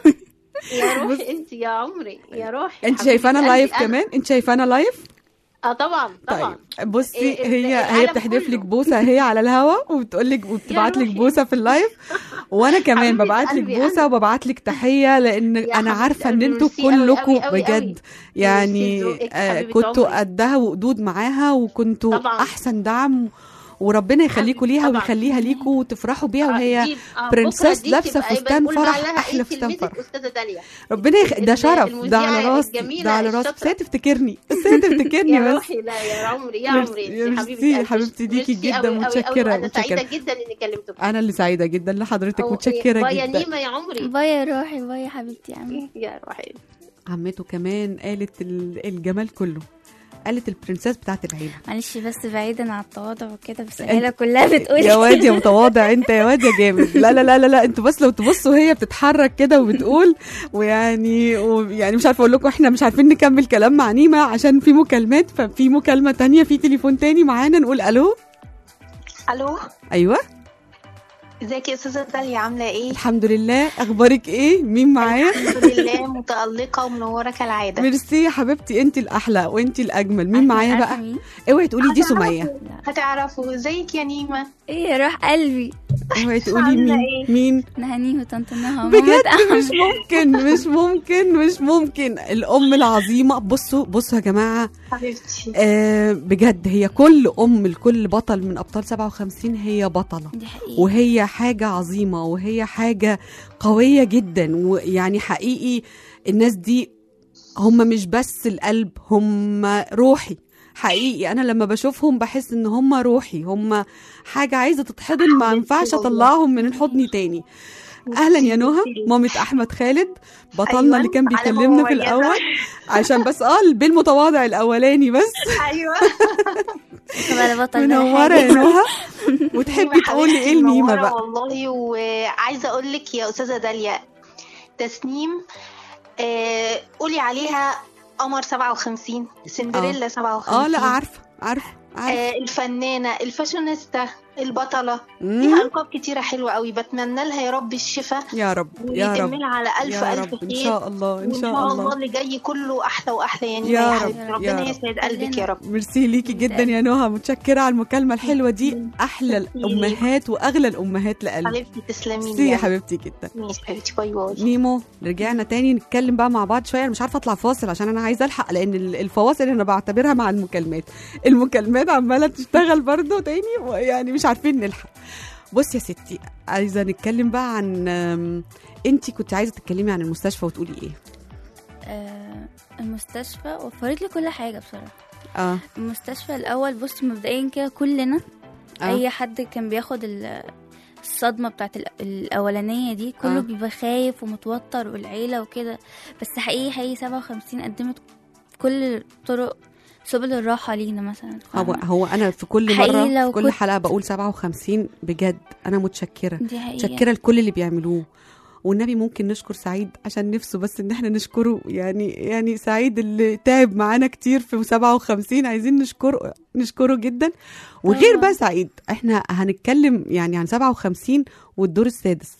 يا روحي انت يا عمري يا روحي انت حبيبة شايفانا قلبي لايف أنا. كمان انت شايفانا لايف اه طبعا طبعا طيب بصي إيه، ال- هي هي العالم بتحدف لك كله. بوسه هي على الهوا وبتقول لك وبتبعت لك روحي. بوسه في اللايف وانا كمان حبيبة ببعت لك قلبي بوسه أنا. وببعت لك تحيه لان يا انا حبيبة عارفه ان قلبي، انتوا ميرسي أوي كلكم أوي أوي بجد أوي. يعني ميرسي ذوقك، آه حبيبة كنتوا عمري. قدها وقدود معاها وكنتوا طبعاً. احسن دعم وربنا يخليكم حبيبي ليها طبعاً. ويخليها ليكوا وتفرحوا بيها وهي دي- آه، برنسس بكرة دي لابسة تبقى يبقى فستان نقول فرح، عليها أحلى إيه فستان تلميذك فرح. استاذه داليا ربنا يخ... ده ال- شرف ده المذيعة على راسي الجميلة ده على راسي بس الشاطرة. هي تفتكرني بس هي تفتكرني يا بس روحي لا يا عمري يا ميرسي- عمري انت ميرسي حبيبه يا قلبي. حبيبتي ليكي ميرسي جدا أوي أوي أوي. متشكرة انا سعيده متشكرة جدا اني كلمتك انا اللي سعيده جدا لحضرتك هو- متشكره باي يا جدا نيمه يا عمري باي يا روحي باي يا حبيبتي يا عمي يا روحي عمته كمان قالت ال- الجمال كله قالت البرنسس بتاعت العيله معلش بس بعيدا عن التواضع وكده بس العيلة كلها بتقول يا واد يا متواضع انت يا واد يا جامد لا لا لا لا, لا. انتوا بس لو تبصوا هي بتتحرك كده وبتقول ويعني ويعني مش عارفه اقول لكم احنا مش عارفين نكمل كلام مع نيمه عشان في مكالمات ففي مكالمه تانية في تليفون تاني معانا نقول الو الو ايوه ازيك يا استاذه داليا عامله ايه الحمد لله اخبارك ايه مين معايا الحمد لله متالقه ومنوره كالعاده ميرسي يا حبيبتي انت الاحلى وانت الاجمل مين معايا عارفة بقى مين؟ اوعي تقولي دي هتعرفوا- سميه هتعرفوا ازيك يا نيمه ايه يا روح قلبي اوعي تقولي عاملة مين ايه؟ مين نهانيه وطنط نهى بجد وماما مش ممكن مش ممكن مش ممكن الام العظيمه بصوا بصوا يا جماعه حبيبتي آه بجد هي كل ام لكل بطل من ابطال 57 هي بطله دي حقيقة وهي حاجه عظيمه وهي حاجه قويه جدا ويعني حقيقي الناس دي هم مش بس القلب هم روحي حقيقي انا لما بشوفهم بحس ان هم روحي هم حاجه عايزه تتحضن ما ينفعش اطلعهم من الحضن تاني اهلا يا نهى مامة احمد خالد بطلنا أيوة، اللي كان على بيكلمنا في مميزة. الاول عشان بس اه بالمتواضع الاولاني بس ايوه طب انا بطل بقى منوره يا حاجة. نهى وتحبي تقولي ايه الميمه بقى والله وعايزه اقول لك يا استاذه داليا تسنيم آه قولي عليها قمر 57 سندريلا 57 اه لا عارفه عارفه عارفه آه الفنانه الفاشونيستا البطله مم. ليها القاب كتيره حلوه قوي بتمنى لها يا رب الشفاء يا رب يا رب ويتملها على الف يا الف رب خير ان شاء الله ان وان شاء الله اللي جاي كله احلى واحلى يعني يا يا رب، حبيبتي. يا ربنا رب. يسعد قلبك يا رب ميرسي ليكي جدا يا نهى متشكره على المكالمه الحلوه دي احلى الامهات واغلى الامهات لقلبي حبيبتي تسلمي ميرسي يا حبيبتي جدا ماشي حبيبتي باي باي نيمو رجعنا تاني نتكلم بقى مع بعض شويه انا مش عارفه اطلع فاصل عشان انا عايزه الحق لان ال- الفواصل انا بعتبرها مع المكالمات المكالمات عماله تشتغل برضو تاني ويعني مش عارفين نلحق بصي يا ستي عايزه نتكلم بقى عن انت كنت عايزه تتكلمي عن المستشفى وتقولي ايه آه، المستشفى وفرت لي كل حاجة بصراحة اه المستشفى الأول بص مبدئيا كده كلنا آه. أي حد كان بياخد ال- الصدمة بتاعت ال- الأولانية دي كله آه. بيبقى خايف ومتوتر والعيلة وكده بس حقيقي حقيقي سبعة وخمسين قدمت كل طرق سبل الراحة لينا مثلا هو فاهمة؟ هو انا في كل حقيقي مره لو في كل كنت- حلقه بقول 57 بجد انا متشكره دي حقيقة متشكره لكل اللي بيعملوه والنبي ممكن نشكر سعيد عشان نفسه بس ان احنا نشكره يعني يعني سعيد اللي تعب معانا كتير في 57 عايزين نشكره نشكره جدا وغير بقى سعيد احنا هنتكلم يعني عن 57 والدور السادس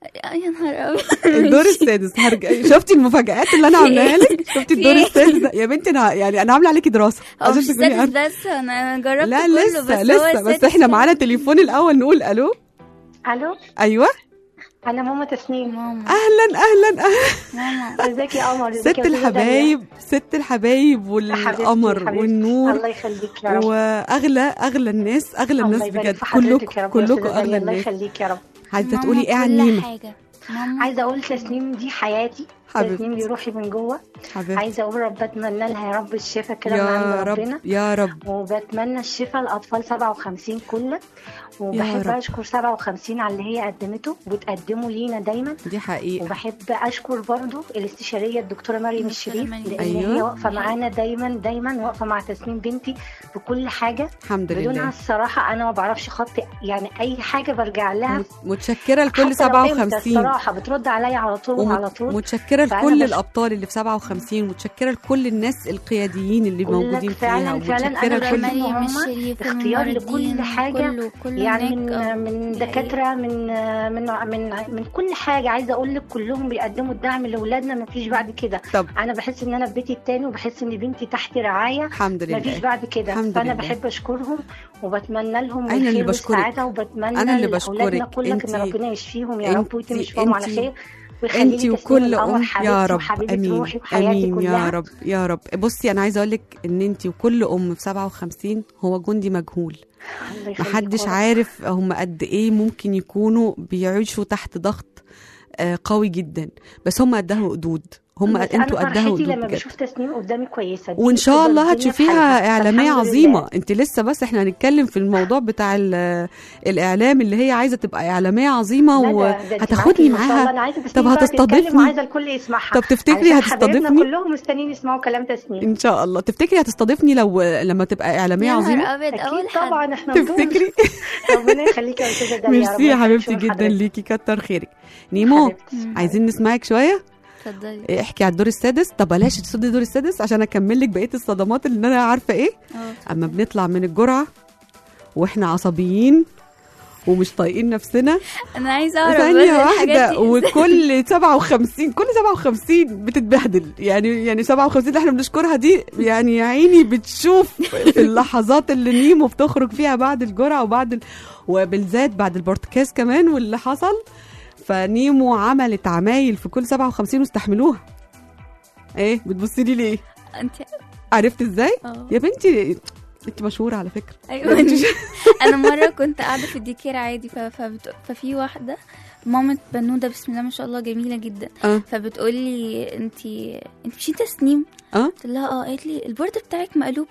يا نهار ابيض الدور السادس هرجع شفتي المفاجآت اللي انا عاملاها لك شفتي الدور في إيه؟ السادس ده يا بنتي انا يعني انا عامله عليكي دراسه هو مش عشان تكوني السادس عارفة. بس انا أنا جربت لا كله لسه بس هو لسه بس السادس احنا كان- معانا تليفون الاول نقول الو الو ايوه انا ماما تسنيم ماما اهلا اهلا اهلا ماما ازيك يا قمر ازيك ست يا أستاذة الحبايب ست الحبايب داليا؟ حبيبتي، والقمر حبيبتي. والنور الله يخليك يا رب واغلى اغلى الناس اغلى الله الناس يبارك بجد في حضرتك كلكم يا رب يا كلكم أستاذة اغلى داليا، الله الناس يخليك يا رب عايزه ماما تقولي ايه عن كل نيمه حاجة ماما عايزه اقول تسنيم دي حياتي حبيبتي. تسنيم دي روحي من جوه حبيبتي عايزه اقول رب اتمنى لها يا رب الشفاء كده من يا عند رب ربنا يا رب وبتمنى الشفاء لاطفال 57 كله وبحب رب. اشكر 57 على اللي هي قدمته وبتقدمه لينا دايما دي حقيقه وبحب اشكر برضو الاستشاريه الدكتوره مريم دكتورة الشريف مريم. لان أيوة. هي واقفه معانا دايما دايما واقفه مع تسنيم بنتي في كل حاجه الحمد بدونها لله الصراحه انا ما بعرفش خط يعني اي حاجه برجع لها مت- متشكره لكل حتى لو امتى 57 الصراحه بترد عليا على طول وعلى طول متشكره فأنا لكل بش- الابطال اللي في 57 متشكره لكل الناس القياديين اللي بقول لك موجودين فعلا- فيها فعلا ومتشكره أنا لكل بحب مريم هم الشريف اختيار لكل والممرضين، حاجة كله كله يعني هناك، من آه. من دي دكاتره من من من من كل حاجه عايزه اقول لك كلهم بيقدموا الدعم لاولادنا ما فيش بعد كده طب انا بحس ان انا في بيتي التاني وبحس ان بنتي تحت رعايه الحمد ما فيش لله بعد كده الحمد فانا لله. بحب اشكرهم وبتمنى لهم أنا اللي الخير بشكرك. والسعاده وبتمنى أنا اللي لاولادنا بشكرك. كلك ان أنتي- ربنا يشفيهم يا رب ويتم أنتي- يشفيهم على أنتي- خير ويخلي انت لي تسليم وكل القمر ام حبيبتي يا رب وحبيبه امين روحي وحياتي امين كلها يا رب يا رب بصي انا عايزه اقول لك ان انت وكل ام في 57 هو جندي مجهول الله يخليك محدش يا رب. عارف هم قد ايه ممكن يكونوا بيعيشوا تحت ضغط آه، قوي جدا بس هم قدها قدود هم بس انتوا انا قدها فرحتي قدود لما بجد بشوف تسنيم قدامي كويسه دي وان شاء بتبقى الله الدنيا في هتشوفيها حالها. اعلاميه فالحمد عظيمه لله. انت لسه بس احنا هنتكلم في الموضوع بتاع ال- الاعلام اللي هي عايزه تبقى اعلاميه عظيمه لا ده- ده انت وهتاخدني معاكي ما شاء الله. انا معاها عايزه طب تسنيم بقى تتكلم هتستضيفني وعايزه الكل يسمعها طب تفتكري علشان حبايبنا هتستضيفني كلهم مستنيين يسمعوا كلام تسنيم ان شاء الله تفتكري هتستضيفني لو لما تبقى اعلاميه يا نهار عظيمه ابيض اكيد اول حد طبعا احنا نطول. تفتكري ربنا يخليك يا استاذه داليا ميرسي يا حبيبتي جدا ليكي كتر خيرك نيمو حبيبتي. عايزين نسمعك شويه اتفضلي احكي على الدور السادس طب بلاش تصدي الدور السادس عشان اكمل لك بقيه الصدمات اللي انا عارفه ايه اه اما بنطلع من الجرعه واحنا عصبيين ومش طايقين نفسنا انا عايزه اعرف بس ثانية الحاجات واحدة دي وكل 57 كل 57 بتتبهدل يعني يعني 57 اللي احنا بنشكرها دي يعني يا عيني بتشوف في اللحظات اللي نيمو بتخرج فيها بعد الجرعة وبعد ال... وبالذات بعد البورتكاز كمان واللي حصل فنيمو عملت عمايل في كل 57 واستحملوها ايه بتبصي لي ليه انت عرفت ازاي اه يا بنتي انت مشهورة على فكرة ايوه انا مره كنت قاعده في الديكير عادي ف... فبت... ففي واحده مامة بنوده بسم الله ما شاء الله جميله جدا اه فبتقول لي انت انت مش انت تسنيم اه قلت لها اه قالت لي البورد بتاعك مقلوب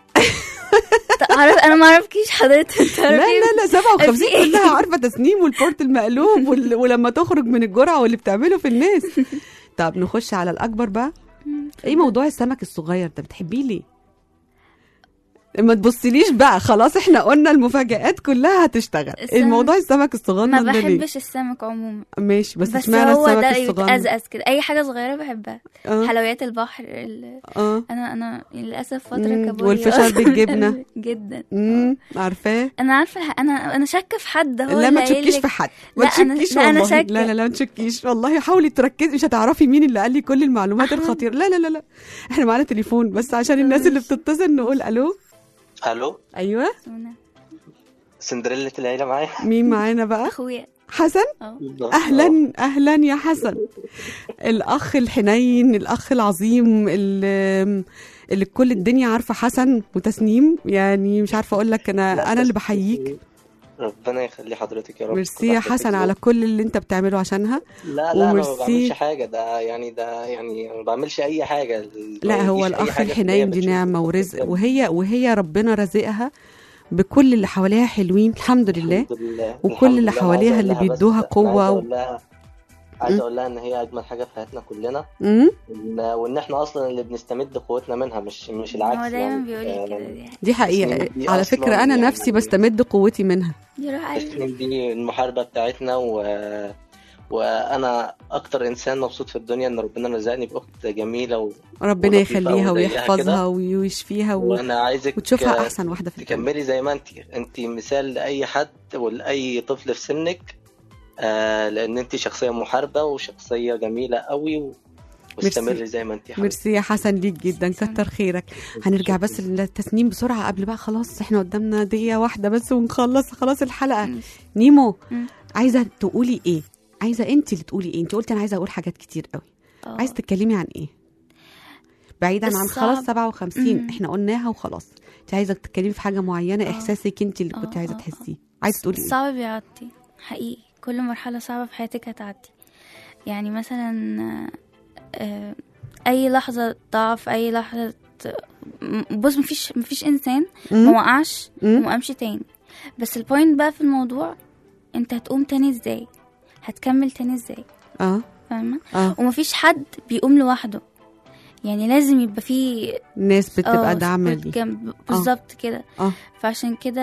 تعرف انا ما اعرفكيش حضرتك لا لا لا 57 في إيه؟ كلها عارفه تسنيم والبورت المقلوب وال... ولما تخرج من الجرعه واللي بتعمله في الناس طب نخش على الاكبر بقى ايه موضوع السمك الصغير ده بتحبيه ليه ما تبصليش بقى خلاص احنا قلنا المفاجآت كلها هتشتغل السمك- الموضوع السمك الصغنن ما ده ليه بحبش السمك عموما ماشي بس, بس اشمعنى هو السمك ده الصغنن يتأزأز كده اي حاجه صغيره بحبها اه حلويات البحر ال... اه انا انا للاسف فتره مم، كابوريا والفشار أصلاً. بالجبنة. جدا امم عارفاه انا عارفه الح- انا انا شاكه في حد هو لا اللي ما قايل تشكيش لك- في حد ما لا انا تشكيش لا انا والله شاكه لا لا لا ما تشكيش والله حاولي تركزي مش هتعرفي مين اللي قال لي كل المعلومات الخطيره لا لا لا لا احنا معانا تليفون بس عشان الناس اللي بتتصل نقول الو الو ايوه سندريلا العيله معايا مين معانا بقى اخويا حسن اه اهلا اهلا يا حسن الاخ الحنين الاخ العظيم اللي اللي كل الدنيا عارفه حسن وتسنيم يعني مش عارفه اقول لك انا انا اللي بحييك ربنا يخلي حضرتك يا رب ميرسي يا حسن على كل اللي انت بتعمله عشانها لا لا انا ما وميرسي. بعملش حاجه ده يعني ده يعني ما بعملش اي حاجه لا ما هو يجيش أي الاخ حاجة في الحنين الدنيا دي نعمه ورزق قدامي. وهي وهي ربنا رزقها بكل اللي حواليها حلوين الحمد لله الحمد لله وكل الحمد اللي لله. حواليها عايز اللي أقول لها بس- بيدوها أنا قوة عايز و- اقول لها عايز اقول لها ان هي اجمل حاجه في حياتنا كلنا امم وإن- وان احنا اصلا اللي بنستمد قوتنا منها مش مش هو العكس دايما يعني بيقول لي كده آه، دي دي حقيقه تسنيم دي على أصلاً فكره انا يعني- نفسي بستمد قوتي منها دي روح قلبي تسنيم دي المحاربه بتاعتنا و... وانا اكتر انسان مبسوط في الدنيا ان ربنا رزقني باخت جميله و... ربنا ولطيفة يخليها وزيها كده. ويحفظها ويشفيها و... وانا عايزك وتشوفها آه، احسن واحده في الدنيا تكملي زي ما انت انت مثال لاي حد ولاي طفل في سنك آه لان انت شخصيه محاربه وشخصيه جميله قوي و... واستمري زي ما انت حابه ميرسي يا حسن ليك جدا كتر خيرك هنرجع بس للتسنيم بسرعه قبل بقى خلاص احنا قدامنا دقيقه واحده بس ونخلص خلاص الحلقه نيمو عايزه تقولي ايه عايزه انت اللي تقولي ايه انت قلتي انا عايزه اقول حاجات كتير قوي آه. عايزه تتكلمي عن ايه بعيدا عن الصعب. خلاص 57 مم. احنا قلناها وخلاص انت عايزه تتكلمي في حاجه معينه احساسك انت اللي كنت عايزه تحسيه عايزه تقولي ايه صعب بيعدي حقيقي كل مرحلة صعبة في حياتك هتعدي يعني مثلا آه، أي لحظة ضعف أي لحظة م- بص مفيش مفيش إنسان مم. ما وقعش مم. وما قامش تاني بس البوينت بقى في الموضوع أنت هتقوم تاني إزاي هتكمل تاني إزاي اه فاهمة اه ومفيش حد بيقوم لوحده يعني لازم يبقى في الناس بتبقى آه، داعمه support ليه جنب بالظبط كده اه فعشان كده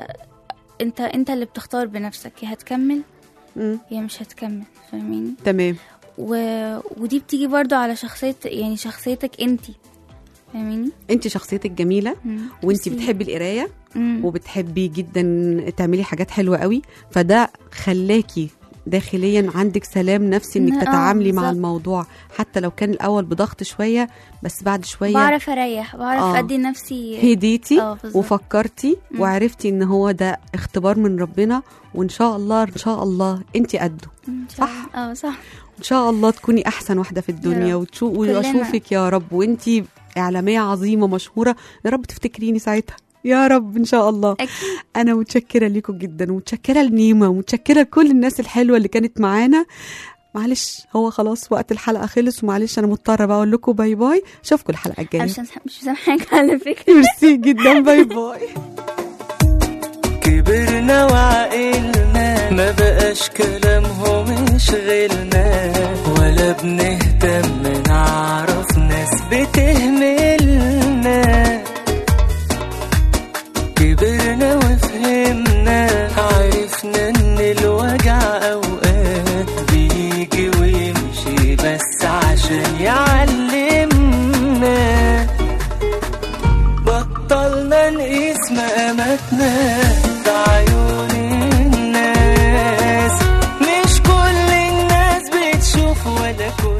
انت انت اللي بتختار بنفسك يا هتكمل مم. يا مش هتكمل فاهميني تمام و... ودي بتيجي برضو على شخصية يعني شخصيتك انتي فاهميني انت شخصيتك جميله مم. وانت ميرسي. بتحبي القرايه مم. وبتحبي جدا تعملي حاجات حلوه قوي فده خلاكي داخليا عندك سلام نفسي انك آه، تتعاملي مع بالظبط. الموضوع حتى لو كان الاول بضغط شويه بس بعد شويه بعرف اريح بعرف آه. ادي نفسي هديتي اه بالظبط. وفكرتي مم. وعرفتي ان هو ده اختبار من ربنا وان شاء الله ان شاء الله انت قده إن شاء الله. اه صح ان شاء الله تكوني احسن واحده في الدنيا رب. وتشو... كلنا. واشوفك يا رب وانتي اعلاميه عظيمه مشهوره يا رب تفتكريني ساعتها يا رب ان شاء الله أكيد. انا متشكره ليكم جدا ومتشكره لنيمه ومتشكره لكل الناس الحلوه اللي كانت معانا معلش هو خلاص وقت الحلقه خلص ومعلش انا مضطره بقى اقول لكم باي باي اشوفكم الحلقه الجايه مش مش سامحاك على فكرة ميرسي جدا باي باي كبرنا وعقلنا ما بقاش كلامهم يشغلنا ولا بنهتم نعرف ناس بتهملنا كبرنا وفهمنا عرفنا ان الوجع اوقات بيجي ويمشي بس عشان يعلمنا بطلنا نقيس مقاماتنا بعيون الناس مش كل الناس بتشوف ولا كل